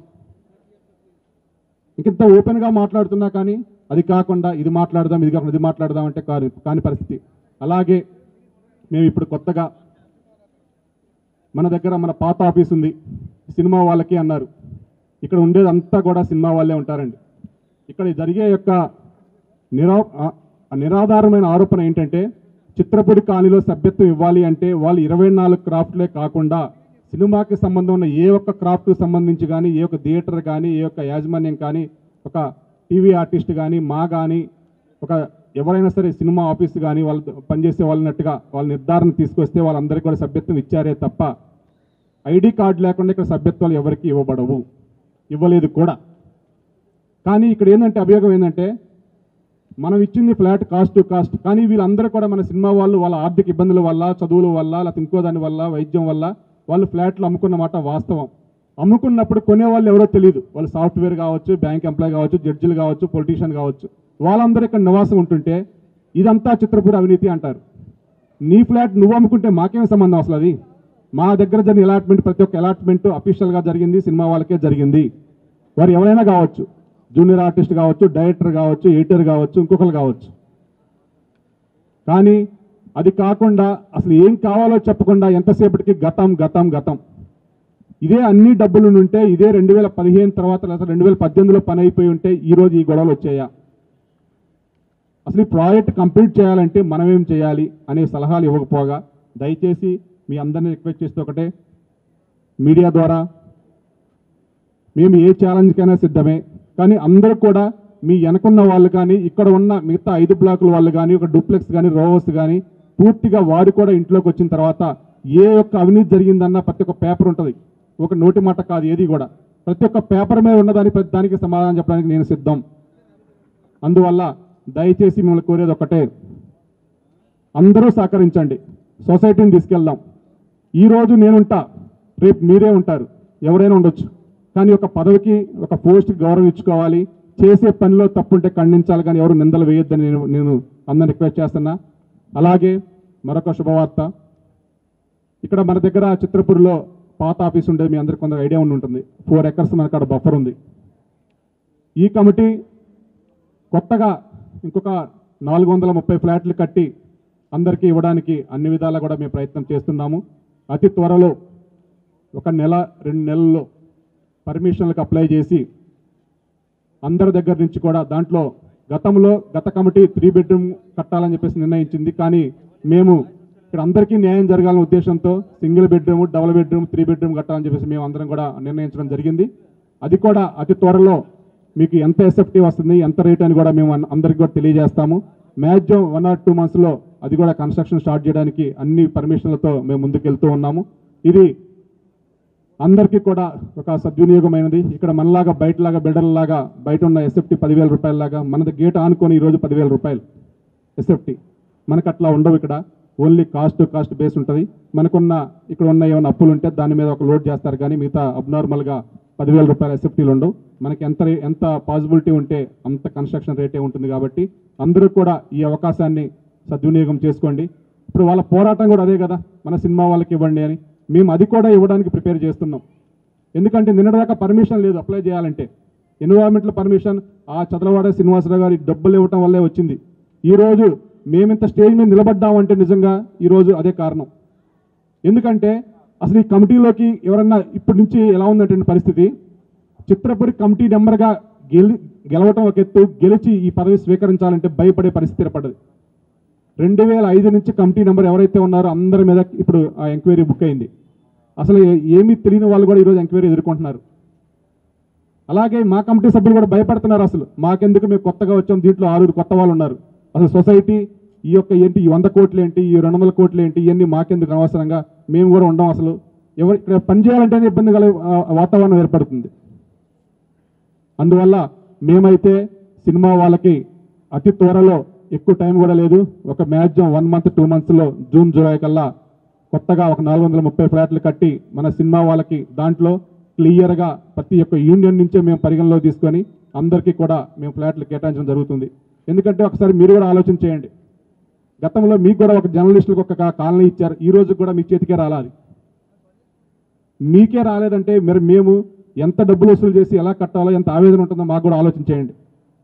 ఇంకింత ఓపెన్గా మాట్లాడుతున్నా కానీ అది కాకుండా ఇది మాట్లాడదాం ఇది కాకుండా ఇది మాట్లాడదాం అంటే కాని కాని పరిస్థితి అలాగే మేము ఇప్పుడు కొత్తగా మన దగ్గర మన పాత ఆఫీస్ ఉంది సినిమా వాళ్ళకి అన్నారు ఇక్కడ ఉండేది అంతా కూడా సినిమా వాళ్ళే ఉంటారండి ఇక్కడ జరిగే యొక్క నిరా ఆ- ఆ నిరాధారమైన ఆరోపణ ఏంటంటే చిత్రపురి కాలనీలో సభ్యత్వం ఇవ్వాలి అంటే వాళ్ళు ఇరవై నాలుగు క్రాఫ్ట్లే కాకుండా సినిమాకి సంబంధం ఉన్న ఏ ఒక్క క్రాఫ్ట్కి సంబంధించి కానీ ఏ ఒక్క థియేటర్ కానీ ఏ ఒక్క యాజమాన్యం కానీ ఒక టీవీ ఆర్టిస్ట్ కానీ మా కానీ ఒక ఎవరైనా సరే సినిమా ఆఫీస్ కానీ వాళ్ళు పనిచేసే వాళ్ళనట్టుగా వాళ్ళ నిర్ధారణ తీసుకొస్తే వాళ్ళందరికీ కూడా సభ్యత్వం ఇచ్చారే తప్ప ఐడి కార్డు లేకుండా ఇక్కడ సభ్యత్వాలు ఎవరికి ఇవ్వబడవు ఇవ్వలేదు కూడా కానీ ఇక్కడ ఏంటంటే అభియోగం ఏంటంటే మనం ఇచ్చింది ఫ్లాట్ కాస్ట్ టు కాస్ట్ కానీ వీళ్ళందరూ కూడా మన సినిమా వాళ్ళు వాళ్ళ ఆర్థిక ఇబ్బందుల వల్ల చదువుల వల్ల లేకపోతే ఇంకో దాని వల్ల వైద్యం వల్ల వాళ్ళు ఫ్లాట్లు అమ్ముకున్న మాట వాస్తవం అమ్ముకున్నప్పుడు కొనేవాళ్ళు ఎవరో తెలియదు వాళ్ళు సాఫ్ట్వేర్ కావచ్చు బ్యాంక్ ఎంప్లాయ్ కావచ్చు జడ్జిలు కావచ్చు పొలిటీషియన్ కావచ్చు వాళ్ళందరూ ఇక్కడ నివాసం ఉంటుంటే ఇదంతా చిత్రపూర్ అవినీతి అంటారు నీ ఫ్లాట్ నువ్వు అమ్ముకుంటే మాకేం సంబంధం అసలు అది మా దగ్గర జరిగిన అలాట్మెంట్ ప్రతి ఒక్క అలాట్మెంట్ అఫీషియల్గా జరిగింది సినిమా వాళ్ళకే జరిగింది వారు ఎవరైనా కావచ్చు జూనియర్ ఆర్టిస్ట్ కావచ్చు డైరెక్టర్ కావచ్చు ఎడిటర్ కావచ్చు ఇంకొకరు కావచ్చు కానీ అది కాకుండా అసలు ఏం కావాలో చెప్పకుండా ఎంతసేపటికి గతం గతం గతం ఇదే అన్ని డబ్బులు ఉంటే ఇదే రెండు వేల పదిహేను తర్వాత లేదా రెండు వేల పద్దెనిమిదిలో పని అయిపోయి ఉంటే ఈ రోజు ఈ గొడవలు వచ్చాయా అసలు ఈ ప్రాజెక్ట్ కంప్లీట్ చేయాలంటే మనం ఏం చేయాలి అనే సలహాలు ఇవ్వకపోగా దయచేసి మీ అందరినీ రిక్వెస్ట్ చేస్తూ ఒకటే మీడియా ద్వారా మేము ఏ ఛాలెంజ్కైనా సిద్ధమే కానీ అందరూ కూడా మీ వెనకున్న వాళ్ళు కానీ ఇక్కడ ఉన్న మిగతా ఐదు బ్లాకుల వాళ్ళు కానీ ఒక డూప్లెక్స్ కానీ రోవర్స్ కానీ పూర్తిగా వారు కూడా ఇంట్లోకి వచ్చిన తర్వాత ఏ ఒక్క అవినీతి జరిగిందన్న ప్రతి ఒక్క పేపర్ ఉంటుంది ఒక నోటి మాట కాదు ఏది కూడా ప్రతి ఒక్క పేపర్ మీద ఉన్నదాని ప్రతి దానికి సమాధానం చెప్పడానికి నేను సిద్ధం అందువల్ల దయచేసి మిమ్మల్ని కోరేది ఒకటే అందరూ సహకరించండి సొసైటీని తీసుకెళ్దాం ఈరోజు నేనుంటా రేపు మీరే ఉంటారు ఎవరైనా ఉండొచ్చు కానీ ఒక పదవికి ఒక పోస్ట్కి గౌరవం ఇచ్చుకోవాలి చేసే పనిలో తప్పుంటే ఖండించాలి కానీ ఎవరు నిందలు వేయొద్దని నేను నేను అందరిని రిక్వెస్ట్ చేస్తున్నా అలాగే మరొక శుభవార్త ఇక్కడ మన దగ్గర చిత్రపూర్లో పాత ఆఫీస్ ఉండేది మీ అందరికి కొందరు ఐడియా ఉండి ఉంటుంది ఫోర్ ఎకర్స్ మనకు అక్కడ బఫర్ ఉంది ఈ కమిటీ కొత్తగా ఇంకొక నాలుగు వందల ముప్పై ఫ్లాట్లు కట్టి అందరికీ ఇవ్వడానికి అన్ని విధాలా కూడా మేము ప్రయత్నం చేస్తున్నాము అతి త్వరలో ఒక నెల రెండు నెలల్లో పర్మిషన్లకు అప్లై చేసి అందరి దగ్గర నుంచి కూడా దాంట్లో గతంలో గత కమిటీ త్రీ బెడ్రూమ్ కట్టాలని చెప్పేసి నిర్ణయించింది కానీ మేము ఇక్కడ అందరికీ న్యాయం జరగాలనే ఉద్దేశంతో single bedroom double bedroom three bedroom కట్టాలని చెప్పేసి మేము అందరం కూడా నిర్ణయించడం జరిగింది అది కూడా అతి త్వరలో మీకు ఎంత ఎస్ఎఫ్టీ వస్తుంది ఎంత రేట్ అని కూడా మేము అన్- అందరికీ కూడా తెలియజేస్తాము మ్యాక్సిమం వన్ ఆర్ టూ మంత్స్లో అది కూడా కన్స్ట్రక్షన్ స్టార్ట్ చేయడానికి అన్ని పర్మిషన్లతో మేము ముందుకెళ్తూ ఉన్నాము ఇది అందరికీ కూడా ఒక సద్వినియోగమైనది ఇక్కడ మనలాగా బయటలాగా బిల్డర్లాగా బయట ఉన్న ఎస్ఎఫ్టీ పదివేల రూపాయలలాగా మనది గేట్ ఆనుకొని ఈరోజు పదివేల రూపాయలు ఎస్ఎఫ్టీ మనకు అట్లా ఉండవు ఇక్కడ only cost to cost base ఉంటుంది మనకున్న ఇక్కడ ఉన్న ఏమైనా అప్పులు ఉంటే దాని మీద ఒక లోడ్ చేస్తారు కానీ మిగతా అబ్నార్మల్గా పదివేల రూపాయల ఎస్ఎఫ్టీలు ఉండవు మనకి ఎంత రే- ఎంత పాసిబిలిటీ ఉంటే అంత కన్స్ట్రక్షన్ రేటే ఉంటుంది కాబట్టి అందరూ కూడా ఈ అవకాశాన్ని సద్వినియోగం చేసుకోండి ఇప్పుడు వాళ్ళ పోరాటం కూడా అదే కదా మన సినిమా వాళ్ళకి ఇవ్వండి అని మేము అది కూడా ఇవ్వడానికి ప్రిపేర్ చేస్తున్నాం ఎందుకంటే నిన్నటిదాకా పర్మిషన్ లేదు అప్లై చేయాలంటే ఎన్విరాన్మెంటల్ పర్మిషన్ ఆ చదలవాడ శ్రీనివాసరావు గారి డబ్బులు ఇవ్వటం వల్లే వచ్చింది ఈరోజు మేమింత స్టేజ్ మీద నిలబడ్డామంటే నిజంగా ఈరోజు అదే కారణం ఎందుకంటే అసలు ఈ కమిటీలోకి ఎవరన్నా ఇప్పటి నుంచి ఎలా ఉందంటే పరిస్థితి చిత్రపురి కమిటీ నెంబర్గా గెలి గెలవటం ఒక ఎత్తు గెలిచి ఈ పదవి స్వీకరించాలంటే భయపడే పరిస్థితి ఏర్పడ్డది రెండు వేల ఐదు నుంచి కమిటీ నెంబర్ ఎవరైతే ఉన్నారో అందరి మీద ఇప్పుడు ఆ ఎంక్వైరీ బుక్ అయింది అసలు ఏ- ఏమీ తెలియని వాళ్ళు కూడా ఈరోజు ఎంక్వైరీ ఎదుర్కొంటున్నారు అలాగే మా కమిటీ సభ్యులు కూడా భయపడుతున్నారు అసలు మాకెందుకు మేము కొత్తగా వచ్చాం దీంట్లో ఆరుగురు కొత్త వాళ్ళు ఉన్నారు అసలు సొసైటీ ఈ యొక్క ఏంటి ఈ వంద కోట్లు ఏంటి ఈ రెండు వందల కోట్లు ఏంటి ఇవన్నీ మాకెందుకు అనవసరంగా మేము కూడా ఉండం అసలు ఎవరు ఇక్కడ పని చేయాలంటేనే ఇబ్బంది కల వాతావరణం ఏర్పడుతుంది అందువల్ల మేమైతే సినిమా వాళ్ళకి అతి త్వరలో ఎక్కువ టైం కూడా లేదు ఒక మ్యాక్సిమం వన్ మంత్ టూ మంత్స్లో జూన్ జూలై కల్లా కొత్తగా ఒక నాలుగు వందల ముప్పై ఫ్లాట్లు కట్టి మన సినిమా వాళ్ళకి దాంట్లో క్లియర్గా ప్రతి ఒక్క యూనియన్ నుంచే మేము పరిగణలో తీసుకొని అందరికీ కూడా మేము ఫ్లాట్లు కేటాయించడం జరుగుతుంది ఎందుకంటే ఒకసారి మీరు కూడా ఆలోచన చేయండి గతంలో మీకు కూడా ఒక జర్నలిస్టులకు ఒక కా- కాలనీ ఇచ్చారు ఈ రోజు కూడా మీ చేతికే రాలాది మీకే రాలేదంటే మరి మేము ఎంత డబ్బులు వసూలు చేసి ఎలా కట్టాలో ఎంత ఆవేదన ఉంటుందో మాకు కూడా ఆలోచన చేయండి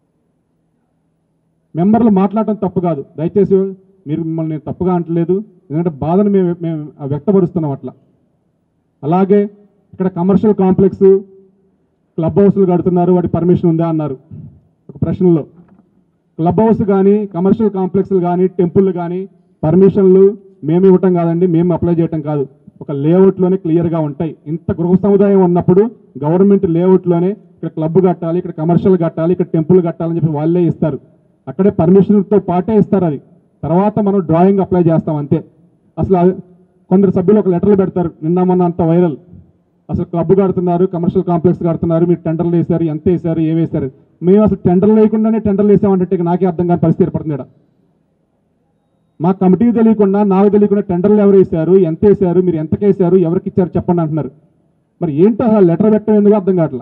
మెంబర్లు మాట్లాడటం తప్పు కాదు దయచేసి మీరు మిమ్మల్ని నేను తప్పుగా అంటలేదు ఎందుకంటే బాధను మేము మేము వ్యక్తపరుస్తున్నాం అట్లా అలాగే ఇక్కడ కమర్షియల్ కాంప్లెక్స్ క్లబ్ హౌస్లు కడుతున్నారు వాటి పర్మిషన్ ఉందా అన్నారు ఒక ప్రశ్నలో క్లబ్ హౌస్ కానీ కమర్షియల్ కాంప్లెక్స్లు కానీ టెంపుల్ కానీ పర్మిషన్లు మేము ఇవ్వటం కాదండి మేము అప్లై చేయటం కాదు ఒక లేఅవుట్లోనే క్లియర్గా ఉంటాయి ఇంత గృహ సముదాయం ఉన్నప్పుడు గవర్నమెంట్ లేఅవుట్లోనే ఇక్కడ క్లబ్ కట్టాలి ఇక్కడ కమర్షియల్ కట్టాలి ఇక్కడ టెంపుల్ కట్టాలని చెప్పి వాళ్ళే ఇస్తారు అక్కడే పర్మిషన్తో పాటే ఇస్తారు అది తర్వాత మనం డ్రాయింగ్ అప్లై చేస్తాం అంతే అసలు అది- కొందరు సభ్యులు ఒక లెటర్లు పెడతారు నిన్న మొన్న అంత వైరల్ అసలు క్లబ్ కడుతున్నారు కమర్షియల్ కాంప్లెక్స్ కడుతున్నారు మీరు టెండర్లు వేశారు ఎంత వేశారు ఏ వేశారు మేము అసలు టెండర్లు వేయకుండానే టెండర్లు వేసామంటే ఇక నాకే అర్థం కాని పరిస్థితి ఏర్పడుతుంది ఈడ. మా కమిటీకి తెలియకుండా నాకు తెలియకుండా టెండర్లు ఎవరు వేశారు ఎంత వేశారు మీరు ఎంతకి వేశారు ఎవరికి ఇచ్చారు చెప్పండి అంటున్నారు మరి ఏంటో అసలు లెటర్ పెట్టడం ఎందుకు అర్థం కావట్లా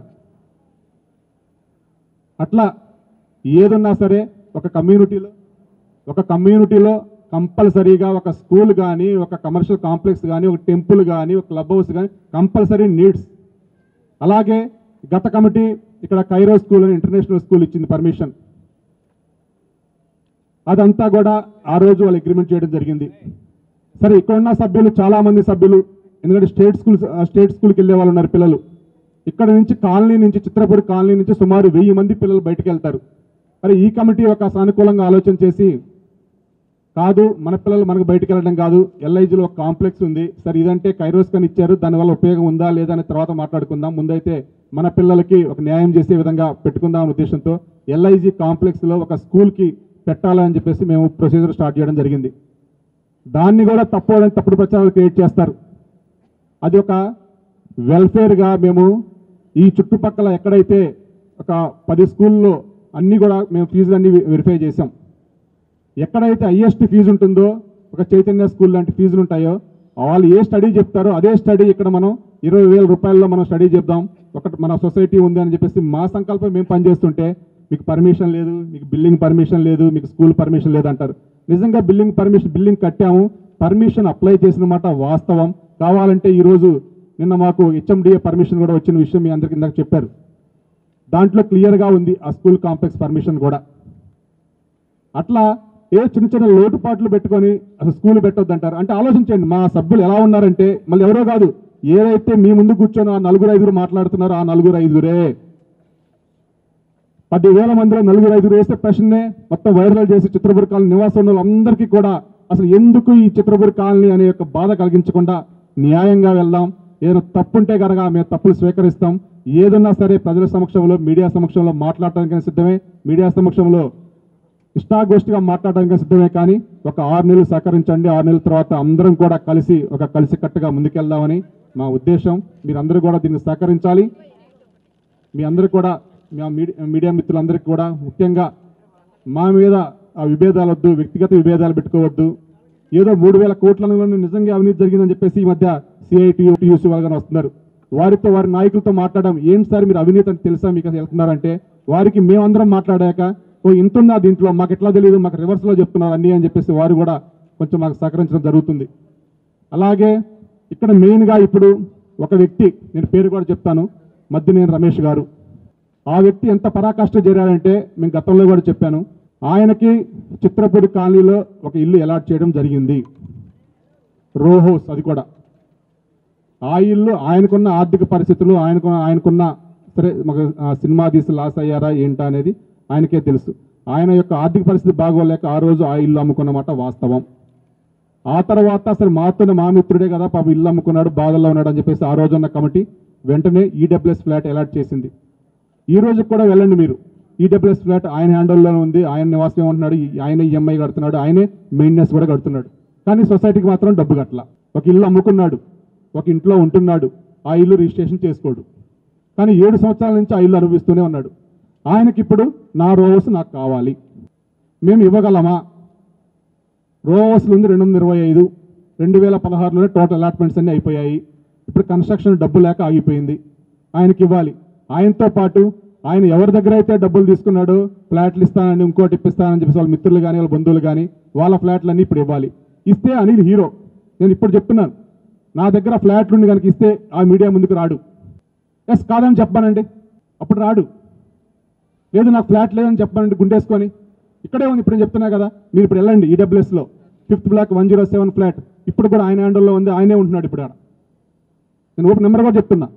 అట్లా ఏదున్నా సరే ఒక కమ్యూనిటీలో ఒక కమ్యూనిటీలో కంపల్సరీగా ఒక స్కూల్ కానీ ఒక కమర్షియల్ కాంప్లెక్స్ కానీ ఒక టెంపుల్ కానీ ఒక క్లబ్ హౌస్ కానీ కంపల్సరీ నీడ్స్ అలాగే గత కమిటీ ఇక్కడ కైరో స్కూల్ అని ఇంటర్నేషనల్ స్కూల్ ఇచ్చింది పర్మిషన్ అదంతా కూడా ఆ రోజు వాళ్ళు అగ్రిమెంట్ చేయడం జరిగింది సరే ఇక్కడ ఉన్న సభ్యులు చాలా మంది సభ్యులు ఎందుకంటే స్టేట్ స్కూల్ స్టేట్ స్కూల్కి వెళ్ళే వాళ్ళు ఉన్నారు పిల్లలు ఇక్కడ నుంచి కాలనీ నుంచి చిత్రపూడి కాలనీ నుంచి సుమారు వెయ్యి మంది పిల్లలు బయటకు వెళ్తారు మరి ఈ కమిటీ ఒక సానుకూలంగా ఆలోచన చేసి కాదు మన పిల్లలు మనకు బయటకు వెళ్ళడం కాదు ఎల్ఐజీలో ఒక కాంప్లెక్స్ ఉంది సరే ఇదంటే కైరోస్ కని ఇచ్చారు దానివల్ల ఉపయోగం ఉందా లేదా అని తర్వాత మాట్లాడుకుందాం ముందైతే మన పిల్లలకి ఒక న్యాయం చేసే విధంగా పెట్టుకుందాం అనే ఉద్దేశంతో ఎల్ఐజీ కాంప్లెక్స్లో ఒక స్కూల్కి పెట్టాలని చెప్పేసి మేము ప్రొసీజర్ స్టార్ట్ చేయడం జరిగింది దాన్ని కూడా తప్పు అని తప్పుడు ప్రచారాలు క్రియేట్ చేస్తారు అది ఒక వెల్ఫేర్గా మేము ఈ చుట్టుపక్కల ఎక్కడైతే ఒక పది స్కూల్లో అన్నీ కూడా మేము ఫీజులన్నీ వెరిఫై చేసాం ఎక్కడైతే హయ్యెస్ట్ ఫీజు ఉంటుందో ఒక చైతన్య స్కూల్ లాంటి ఫీజులు ఉంటాయో వాళ్ళు ఏ స్టడీ చెప్తారో అదే స్టడీ ఇక్కడ మనం ఇరవై వేల రూపాయల్లో మనం స్టడీ చెప్దాం ఒకటి మన సొసైటీ ఉంది అని చెప్పేసి మా సంకల్పం మేము పనిచేస్తుంటే మీకు పర్మిషన్ లేదు మీకు బిల్లింగ్ పర్మిషన్ లేదు మీకు స్కూల్ పర్మిషన్ లేదు అంటారు నిజంగా బిల్లింగ్ పర్మిషన్ బిల్లింగ్ కట్టాము పర్మిషన్ అప్లై చేసిన మాట వాస్తవం కావాలంటే ఈరోజు నిన్న మాకు హెచ్ఎండిఏ పర్మిషన్ కూడా వచ్చిన విషయం మీ అందరికి ఇందాక చెప్పారు దాంట్లో క్లియర్గా ఉంది ఆ స్కూల్ కాంప్లెక్స్ పర్మిషన్ కూడా అట్లా ఏ చిన్న చిన్న లోటుపాట్లు పెట్టుకొని అసలు స్కూల్ పెట్టొద్దు అంటారు అంటే ఆలోచించండి మా సభ్యులు ఎలా ఉన్నారంటే మళ్ళీ ఎవరో కాదు ఏదైతే మీ ముందు కూర్చొని ఆ నలుగురు ఐదుగురు మాట్లాడుతున్నారో ఆ నలుగురు ఐదుగురే పదివేల మందిలో నలుగురు ఐదుగురు వేస్తే ప్రశ్నే మొత్తం వైరల్ చేసి చిత్రపురి కాలనీ నివాసం ఉన్న వాళ్ళందరికీ కూడా అసలు ఎందుకు ఈ చిత్రపురి కాలనీ అనే యొక్క బాధ కలిగించకుండా న్యాయంగా వెళ్దాం ఏదైనా తప్పుంటే కనుక మేము తప్పులు స్వీకరిస్తాం ఏదన్నా సరే ప్రజల సమక్షంలో మీడియా సమక్షంలో మాట్లాడటానికి సిద్ధమే మీడియా సమక్షంలో ఇష్టాగోష్ఠిగా మాట్లాడడానికి సిద్ధమే కానీ ఒక ఆరు నెలలు సహకరించండి ఆరు నెలల తర్వాత అందరం కూడా కలిసి ఒక కలిసికట్టుగా ముందుకెళ్దామని మా ఉద్దేశం మీరందరూ కూడా దీన్ని సహకరించాలి మీ అందరూ కూడా మా మీడియా మీడియా మిత్రులందరికీ కూడా ముఖ్యంగా మా మీద ఆ విభేదాలు వద్దు వ్యక్తిగత విభేదాలు పెట్టుకోవద్దు ఏదో మూడు వేల కోట్లను నిజంగా అవినీతి జరిగిందని చెప్పేసి ఈ మధ్య సిఐటి యూసీ వాళ్ళని వస్తున్నారు వారితో వారి నాయకులతో మాట్లాడడం ఏంటి సార్ మీరు అవినీతి అని తెలుసా మీకు అసలు వెళ్తున్నారంటే వారికి మేమందరం మాట్లాడాక ఓ ఇంత ఉందా దీంట్లో మాకు ఎట్లా తెలియదు మాకు రివర్స్లో చెప్తున్నారు అన్నీ అని చెప్పేసి వారు కూడా కొంచెం మాకు సహకరించడం జరుగుతుంది అలాగే ఇక్కడ మెయిన్గా ఇప్పుడు ఒక వ్యక్తి నేను పేరు కూడా చెప్తాను మద్దినేని రమేష్ గారు ఆ వ్యక్తి ఎంత పరాకాష్ట చేరాడంటే మేము గతంలో కూడా చెప్పాను ఆయనకి చిత్రపూడి కాలనీలో ఒక ఇల్లు అలాట్ చేయడం జరిగింది రో హౌస్ అది కూడా ఆ ఇల్లు ఆయనకున్న ఆర్థిక పరిస్థితులు ఆయనకున్న ఆయనకున్న సరే మాకు ఆ సినిమా తీసి లాస్ అయ్యారా ఏంటా అనేది ఆయనకే తెలుసు ఆయన యొక్క ఆర్థిక పరిస్థితి బాగోలేక ఆ రోజు ఆ ఇల్లు అమ్ముకున్నమాట వాస్తవం ఆ తర్వాత అసలు మాతోనే మా మిత్రుడే కదా పాప ఇల్లు అమ్ముకున్నాడు బాధల్లో ఉన్నాడు అని చెప్పేసి ఆ రోజు ఉన్న కమిటీ వెంటనే ఈడబ్ల్యూఎస్ ఫ్లాట్ అలాట్ చేసింది ఈ రోజు కూడా వెళ్ళండి మీరు ఈడబ్ల్యూఎస్ ఫ్లాట్ ఆయన హ్యాండల్లోనే ఉంది ఆయన నివాసం ఏమంటున్నాడు ఈ- ఆయన ఈఎంఐ కడుతున్నాడు ఆయనే మెయింటెనెన్స్ కూడా కడుతున్నాడు కానీ సొసైటీకి మాత్రం డబ్బు కట్టల ఒక ఇల్లు అమ్ముకున్నాడు ఒక ఇంట్లో ఉంటున్నాడు ఆ ఇల్లు రిజిస్ట్రేషన్ చేసుకోడు కానీ ఏడు సంవత్సరాల నుంచి ఆ ఇల్లు అనుభవిస్తూనే ఉన్నాడు ఆయనకి ఇప్పుడు నా రోవర్స్ నాకు కావాలి మేము ఇవ్వగలమా రోవర్స్లు ఉంది రెండు వందల ఇరవై ఐదు రెండు వేల పదహారులోనే టోటల్ అలాట్మెంట్స్ అన్నీ అయిపోయాయి ఇప్పుడు కన్స్ట్రక్షన్ డబ్బు లేక ఆగిపోయింది ఆయనకి ఇవ్వాలి ఆయనతో పాటు ఆయన ఎవరి దగ్గర అయితే డబ్బులు తీసుకున్నాడో ఫ్లాట్లు ఇస్తానని ఇంకోటి ఇప్పిస్తానని చెప్పేసి వాళ్ళ మిత్రులు కానీ వాళ్ళ బంధువులు కానీ వాళ్ళ ఫ్లాట్లన్నీ ఇప్పుడు ఇవ్వాలి ఇస్తే అనిల్ హీరో నేను ఇప్పుడు చెప్తున్నాను నా దగ్గర ఫ్లాట్లు ఉండి కనుక ఇస్తే ఆ మీడియా ముందుకు రాడు ఎస్ కాదని చెప్పానండి అప్పుడు రాడు లేదు నాకు ఫ్లాట్ లేదని చెప్పానండి గుండేసుకొని ఇక్కడే ఉంది ఇప్పుడు నేను చెప్తున్నా కదా మీరు ఇప్పుడు వెళ్ళండి ఈడబ్ల్యూఎస్లో fifth block one zero seven flat ఇప్పుడు కూడా ఆయన హ్యాండల్లో ఉంది ఆయనే ఉంటున్నాడు ఇప్పుడు ఆడ నేను ఓపెన్ నెంబర్ కూడా చెప్తున్నా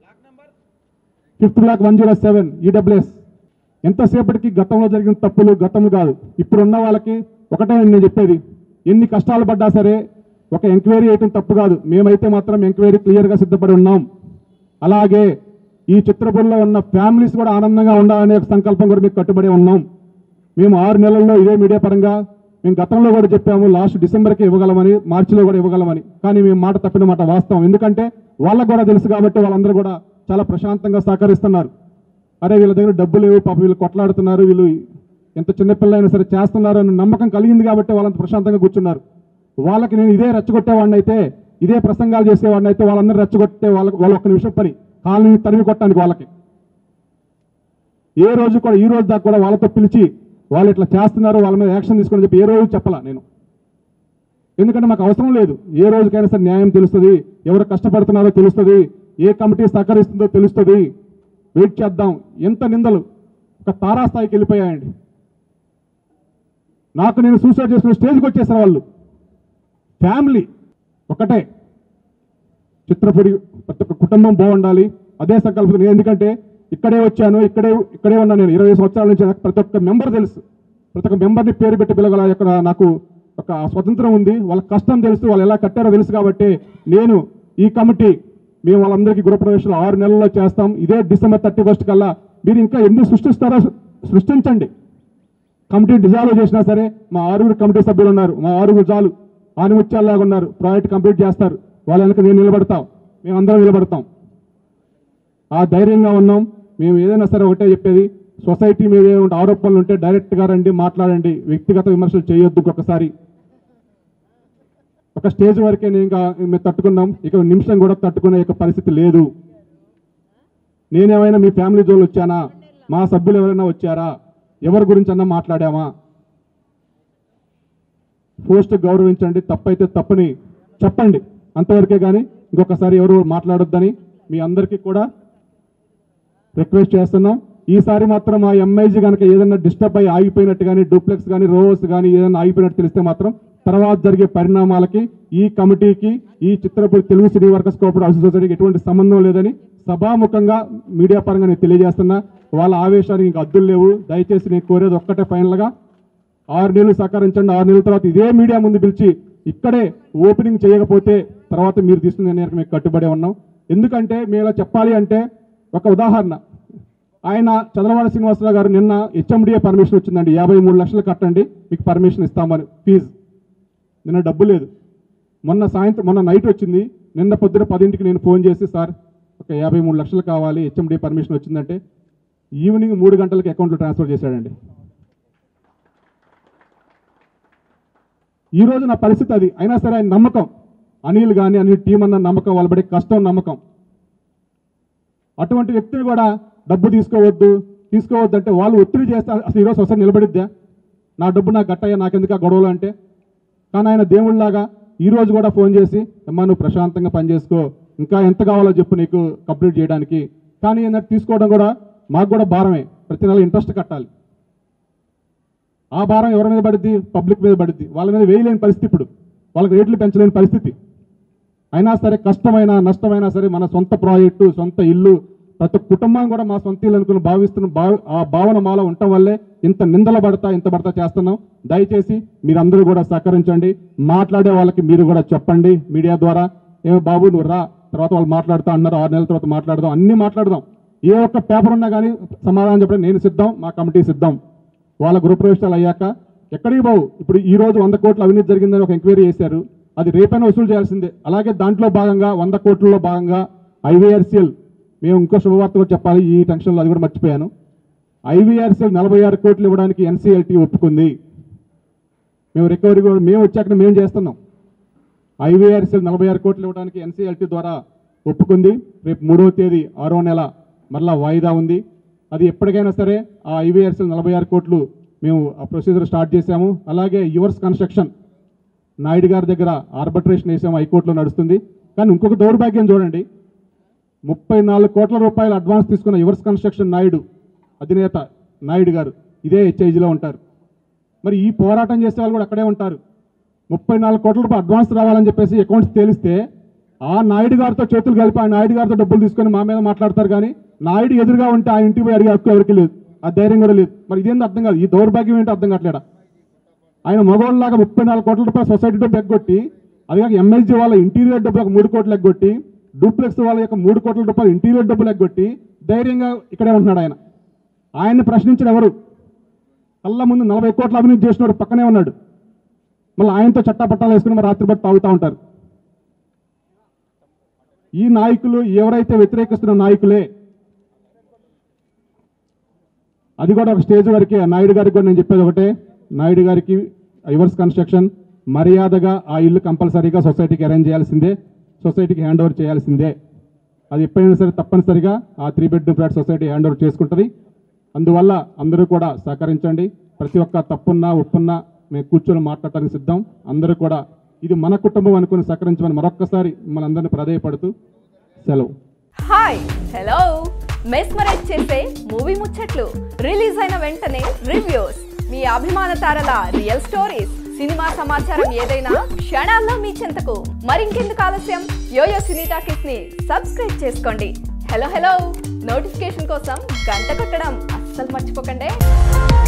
fifth block one zero seven EWS ఎంతసేపటికి గతంలో జరిగిన తప్పులు గతము కాదు ఇప్పుడు ఉన్న వాళ్ళకి ఒకటే నేను చెప్పేది ఎన్ని కష్టాలు పడ్డా సరే ఒక ఎంక్వైరీ చేయటం తప్పు కాదు మేమైతే మాత్రం ఎంక్వైరీ క్లియర్గా సిద్ధపడి ఉన్నాం అలాగే ఈ చిత్రపూర్లో ఉన్న ఫ్యామిలీస్ కూడా ఆనందంగా ఉండాలనే ఒక సంకల్పం కూడా మీకు కట్టుబడి ఉన్నాం మేము ఆరు నెలల్లో ఇదే మీడియా పరంగా మేము గతంలో కూడా చెప్పాము లాస్ట్ డిసెంబర్కి ఇవ్వగలమని మార్చిలో కూడా ఇవ్వగలమని కానీ మేము మాట తప్పిన మాట వాస్తవం ఎందుకంటే వాళ్ళకు కూడా తెలుసు కాబట్టి వాళ్ళందరూ కూడా చాలా ప్రశాంతంగా సహకరిస్తున్నారు అరే వీళ్ళ దగ్గర డబ్బులు లేవు పాప వీళ్ళు కొట్లాడుతున్నారు వీళ్ళు ఎంత చిన్నపిల్ల అయినా సరే చేస్తున్నారు అన్న నమ్మకం కలిగింది కాబట్టి వాళ్ళంత ప్రశాంతంగా కూర్చున్నారు వాళ్ళకి నేను ఇదే రెచ్చగొట్టేవాడిని అయితే ఇదే ప్రసంగాలు చేసేవాడిని అయితే వాళ్ళందరూ రెచ్చగొట్టే వాళ్ళకి వాళ్ళ ఒక్క నిమిషం పని కాళ్ళని తరిమి కొట్టడానికి వాళ్ళకి ఏ రోజు కూడా ఈ రోజు దాకా కూడా వాళ్ళతో పిలిచి వాళ్ళు ఇట్లా చేస్తున్నారు వాళ్ళ మీద యాక్షన్ తీసుకొని చెప్పి ఏ రోజు చెప్పాలా నేను ఎందుకంటే మాకు అవసరం లేదు ఏ రోజుకైనా సరే న్యాయం తెలుస్తుంది ఎవరు కష్టపడుతున్నారో తెలుస్తుంది ఏ కమిటీ సహకరిస్తుందో తెలుస్తుంది వెయిట్ చేద్దాం ఎంత నిందలు ఒక తారాస్థాయికి వెళ్ళిపోయాయండి నాకు నేను సూసైడ్ చేసుకున్న స్టేజ్కి వచ్చేసారు వాళ్ళు ఫ్యామిలీ ఒకటే చిత్రపురి ప్రతి ఒక్క కుటుంబం బాగుండాలి అదే సంకల్పం నేను ఎందుకంటే ఇక్కడే వచ్చాను ఇక్కడే ఇక్కడే ఉన్నాను నేను ఇరవై సంవత్సరాల నుంచి నాకు ప్రతి ఒక్క మెంబర్ తెలుసు ప్రతి ఒక్క మెంబర్ని పేరు పెట్టి పిలగల ఇక్కడ నాకు ఒక స్వతంత్రం ఉంది వాళ్ళ కష్టం తెలుసు వాళ్ళు ఎలా కట్టారో తెలుసు కాబట్టి నేను ఈ కమిటీ మేము వాళ్ళందరికీ గృహప్రవేశాలు ఆరు నెలల్లో చేస్తాం ఇదే డిసెంబర్ థర్టీ ఫస్ట్ కల్లా మీరు ఇంకా ఎందుకు సృష్టిస్తారో సృష్టించండి కమిటీ డిజాల్వ్ చేసినా సరే మా ఆరుగురు కమిటీ సభ్యులు ఉన్నారు మా ఆరుగురు చాలు ఆనిముత్యాల్లాగా ఉన్నారు ప్రాజెక్ట్ కంప్లీట్ చేస్తారు వాళ్ళ వెనక నేను నిలబడతాం మేమందరం నిలబడతాం ఆ ధైర్యంగా ఉన్నాం మేము ఏదైనా సరే ఒకటే చెప్పేది సొసైటీ మీద ఏమైనా ఆరోపణలు ఉంటే డైరెక్ట్గా రండి మాట్లాడండి వ్యక్తిగత విమర్శలు చేయొద్దు ఒకసారి ఒక స్టేజ్ వరకే నేను ఇంకా మేము తట్టుకున్నాం ఇక నిమిషం కూడా తట్టుకునే యొక్క పరిస్థితి లేదు నేనేమైనా మీ ఫ్యామిలీ జోలు వచ్చానా మా సభ్యులు ఎవరైనా వచ్చారా ఎవరి గురించి అన్నా మాట్లాడామా పోస్ట్ గౌరవించండి తప్పైతే తప్పని చెప్పండి అంతవరకే కానీ ఇంకొకసారి ఎవరు మాట్లాడొద్దని మీ అందరికీ కూడా రిక్వెస్ట్ చేస్తున్నాం ఈసారి మాత్రం ఆ ఎంఐజీ కనుక ఏదైనా డిస్టర్బ్ అయ్యి ఆగిపోయినట్టు కానీ డూప్లెక్స్ కానీ రోవర్స్ కానీ ఏదైనా ఆగిపోయినట్టు తెలిస్తే మాత్రం తర్వాత జరిగే పరిణామాలకి ఈ కమిటీకి ఈ Chitrapudi Telugu cine workers cooperative అసోసియేషన్కి ఎటువంటి సంబంధం లేదని సభాముఖంగా మీడియా పరంగా నేను తెలియజేస్తున్నా వాళ్ళ ఆవేశానికి ఇంకా అద్దులు లేవు దయచేసి నేను కోరేది ఒక్కటే ఫైనల్గా ఆరు నెలలు సహకరించండి ఆరు నెలల తర్వాత ఇదే మీడియా ముందు పిలిచి ఇక్కడే ఓపెనింగ్ చేయకపోతే తర్వాత మీరు తీసుకున్న నిర్ణయానికి మేము కట్టుబడి ఉన్నాం ఎందుకంటే మేము ఇలా చెప్పాలి అంటే ఒక ఉదాహరణ ఆయన చంద్రబాబు శ్రీనివాసరావు గారు నిన్న హెచ్ఎండిఏ పర్మిషన్ వచ్చిందండి యాభై మూడు లక్షలు కట్టండి మీకు పర్మిషన్ ఇస్తామని ఫీజు నిన్న డబ్బు లేదు మొన్న సాయంత్రం మొన్న నైట్ వచ్చింది నిన్న పొద్దున పదింటికి నేను ఫోన్ చేసి సార్ ఒక యాభై మూడు లక్షలు కావాలి హెచ్ఎండి పర్మిషన్ వచ్చిందంటే ఈవినింగ్ మూడు గంటలకి అకౌంట్లో ట్రాన్స్ఫర్ చేశాడండి ఈ రోజు నా పరిస్థితి అది అయినా సరే ఆయన నమ్మకం అనిల్ కానీ అనిల్ టీం అన్న నమ్మకం వాళ్ళ పడే కష్టం నమ్మకం అటువంటి వ్యక్తిని కూడా డబ్బు తీసుకోవద్దు తీసుకోవద్దు అంటే వాళ్ళు ఒత్తిడి చేస్తే అసలు ఈరోజు సొసైటీ నిలబడిద్దా నా డబ్బు నాకు గట్టయ్యా నాకెందుకు ఆ గొడవలు అంటే కానీ ఆయన దేవుళ్ళలాగా ఈ రోజు కూడా ఫోన్ చేసి అమ్మా నువ్వు ప్రశాంతంగా పనిచేసుకో ఇంకా ఎంత కావాలో చెప్పు నీకు కంప్లీట్ చేయడానికి కానీ ఏంటంటే తీసుకోవడం కూడా మాకు కూడా భారమే ప్రతి నెల ఇంట్రెస్ట్ కట్టాలి ఆ భారం ఎవరి మీద పడుద్ది పబ్లిక్ మీద పడుద్ది వాళ్ళ మీద వేయలేని పరిస్థితి ఇప్పుడు వాళ్ళకి రేట్లు పెంచలేని పరిస్థితి అయినా సరే కష్టమైన నష్టమైనా సరే మన సొంత ప్రాజెక్టు సొంత ఇల్లు ప్రతి కుటుంబం కూడా మా సొంత ఇల్లు అనుకుని భావిస్తున్న భావ ఆ భావన మాలో ఉండటం వల్లే ఇంత నిందల పడతా ఇంత పడతా చేస్తున్నాం దయచేసి మీరందరూ కూడా సహకరించండి మాట్లాడే వాళ్ళకి మీరు కూడా చెప్పండి మీడియా ద్వారా ఏమో బాబు నువ్వు రా తర్వాత వాళ్ళు మాట్లాడుతా అన్నారు ఆరు నెలల తర్వాత మాట్లాడదాం అన్ని మాట్లాడదాం ఏ ఒక్క పేపర్ ఉన్నా కానీ సమాధానం చెప్పడం నేను సిద్ధం మా కమిటీ సిద్ధం వాళ్ళ గృహప్రవేశాలు అయ్యాక ఎక్కడికి బావు ఇప్పుడు ఈ రోజు వంద కోట్ల అవినీతి జరిగిందని ఒక ఎంక్వైరీ చేశారు అది రేపైనా వసూలు చేయాల్సిందే అలాగే దాంట్లో భాగంగా వంద కోట్లలో భాగంగా ఐవీఆర్సీఎల్ మేము ఇంకో శుభవార్త కూడా చెప్పాలి ఈ టెన్షన్లో అది కూడా మర్చిపోయాను ఐవీఆర్సీఎల్ నలభై ఆరు కోట్లు ఇవ్వడానికి ఎన్సీఎల్టీ ఒప్పుకుంది మేము రికవరీ కూడా మేము వచ్చాక మేము చేస్తున్నాం ఐవీఆర్సీఎల్ నలభై ఆరు కోట్లు ఇవ్వడానికి ఎన్సీఎల్టీ ద్వారా ఒప్పుకుంది రేపు మూడవ తేదీ ఆరో నెల మరలా వాయిదా ఉంది అది ఎప్పటికైనా సరే ఆ ఐవీఆర్సీఎల్ నలభై ఆరు కోట్లు మేము ఆ ప్రొసీజర్ స్టార్ట్ చేశాము అలాగే యువర్స్ కన్స్ట్రక్షన్ నాయుడు గారి దగ్గర ఆర్బిట్రేషన్ వేసాము హైకోర్టులో నడుస్తుంది కానీ ఇంకొక దౌర్భాగ్యం చూడండి ముప్పై నాలుగు కోట్ల రూపాయలు అడ్వాన్స్ తీసుకున్న యువర్స్ కన్స్ట్రక్షన్ నాయుడు అధినేత నాయుడు గారు ఇదే హెచ్ఐజీలో ఉంటారు మరి ఈ పోరాటం చేసే వాళ్ళు కూడా అక్కడే ఉంటారు ముప్పై నాలుగు కోట్ల రూపాయలు అడ్వాన్స్ రావాలని చెప్పేసి అకౌంట్స్ తేలిస్తే ఆ నాయుడు గారితో చేతులు కలిపి ఆ నాయుడు గారితో డబ్బులు తీసుకొని మా మీద మాట్లాడతారు కానీ నాయుడు ఎదురుగా ఉంటే ఆ ఇంటికి పోయి అడిగే హక్కు ఎవరికి లేదు ఆ ధైర్యం కూడా లేదు మరి ఇదేంది అర్థం కాదు ఈ దౌర్భాగ్యం ఏంటో అర్థం కావట్లేడా ఆయన మగవాళ్ళలాగా ముప్పై నాలుగు కోట్ల రూపాయల సొసైటీ డబ్బు ఎగ్గొట్టి అది కాక ఎంఎస్జీ వాళ్ళ ఇంటీరియర్ డబ్బులు ఒక మూడు కోట్లు ఎగ్గొట్టి డూప్లెక్స్ వాళ్ళ యొక్క మూడు కోట్ల రూపాయలు ఇంటీరియర్ డబ్బులు ఎగ్గొట్టి ధైర్యంగా ఇక్కడే ఉంటున్నాడు ఆయన ఆయన్ని ప్రశ్నించిన ఎవరు కళ్ళ ముందు నలభై కోట్ల అవినీతి చేసినాడు పక్కనే ఉన్నాడు మళ్ళీ ఆయనతో చట్టాపట్టాలు వేసుకుని మరి రాత్రి బట్టి తాగుతూ ఉంటారు ఈ నాయకులు ఎవరైతే వ్యతిరేకిస్తున్న నాయకులే అది కూడా ఒక స్టేజ్ వరకే నాయుడు గారికి కూడా నేను చెప్పేది ఒకటే నాయుడు గారికి రివర్స్ కన్స్ట్రక్షన్ మర్యాదగా ఆ ఇల్లు కంపల్సరీగా సొసైటీకి అరేంజ్ చేయాల్సిందే సొసైటీకి హ్యాండ్ ఓవర్ చేయాల్సిందే అది ఎప్పుడైనా సరే తప్పనిసరిగా ఆ three bedroom flat society hand over చేసుకుంటుంది అందువల్ల అందరూ కూడా సహకరించండి ప్రతి ఒక్క తప్పున్నా ఒప్పున్నా మేము కూర్చొని మాట్లాడటానికి సిద్ధం అందరూ కూడా ఇది మన కుటుంబం అనుకుని సహకరించమని మరొక్కసారి మిమ్మల్ని అందరినీ ప్రాధేయపడుతూ సెలవు హాయ్ హలో మెస్మరైజ్ చేసే మూవీ ముచ్చట్లు రిలీజ్ అయిన వెంటనే రివ్యూస్ మీ అభిమాన తారల రియల్ స్టోరీస్ సినిమా సమాచారం ఏదైనా క్షణాల్లో మీ చెంతకు మరింకెందుకు ఆలస్యం యోయో సినీ టాకీస్ ని సబ్స్క్రైబ్ చేసుకోండి హలో హలో నోటిఫికేషన్ కోసం గంట కొట్టడం అస్సలు మర్చిపోకండి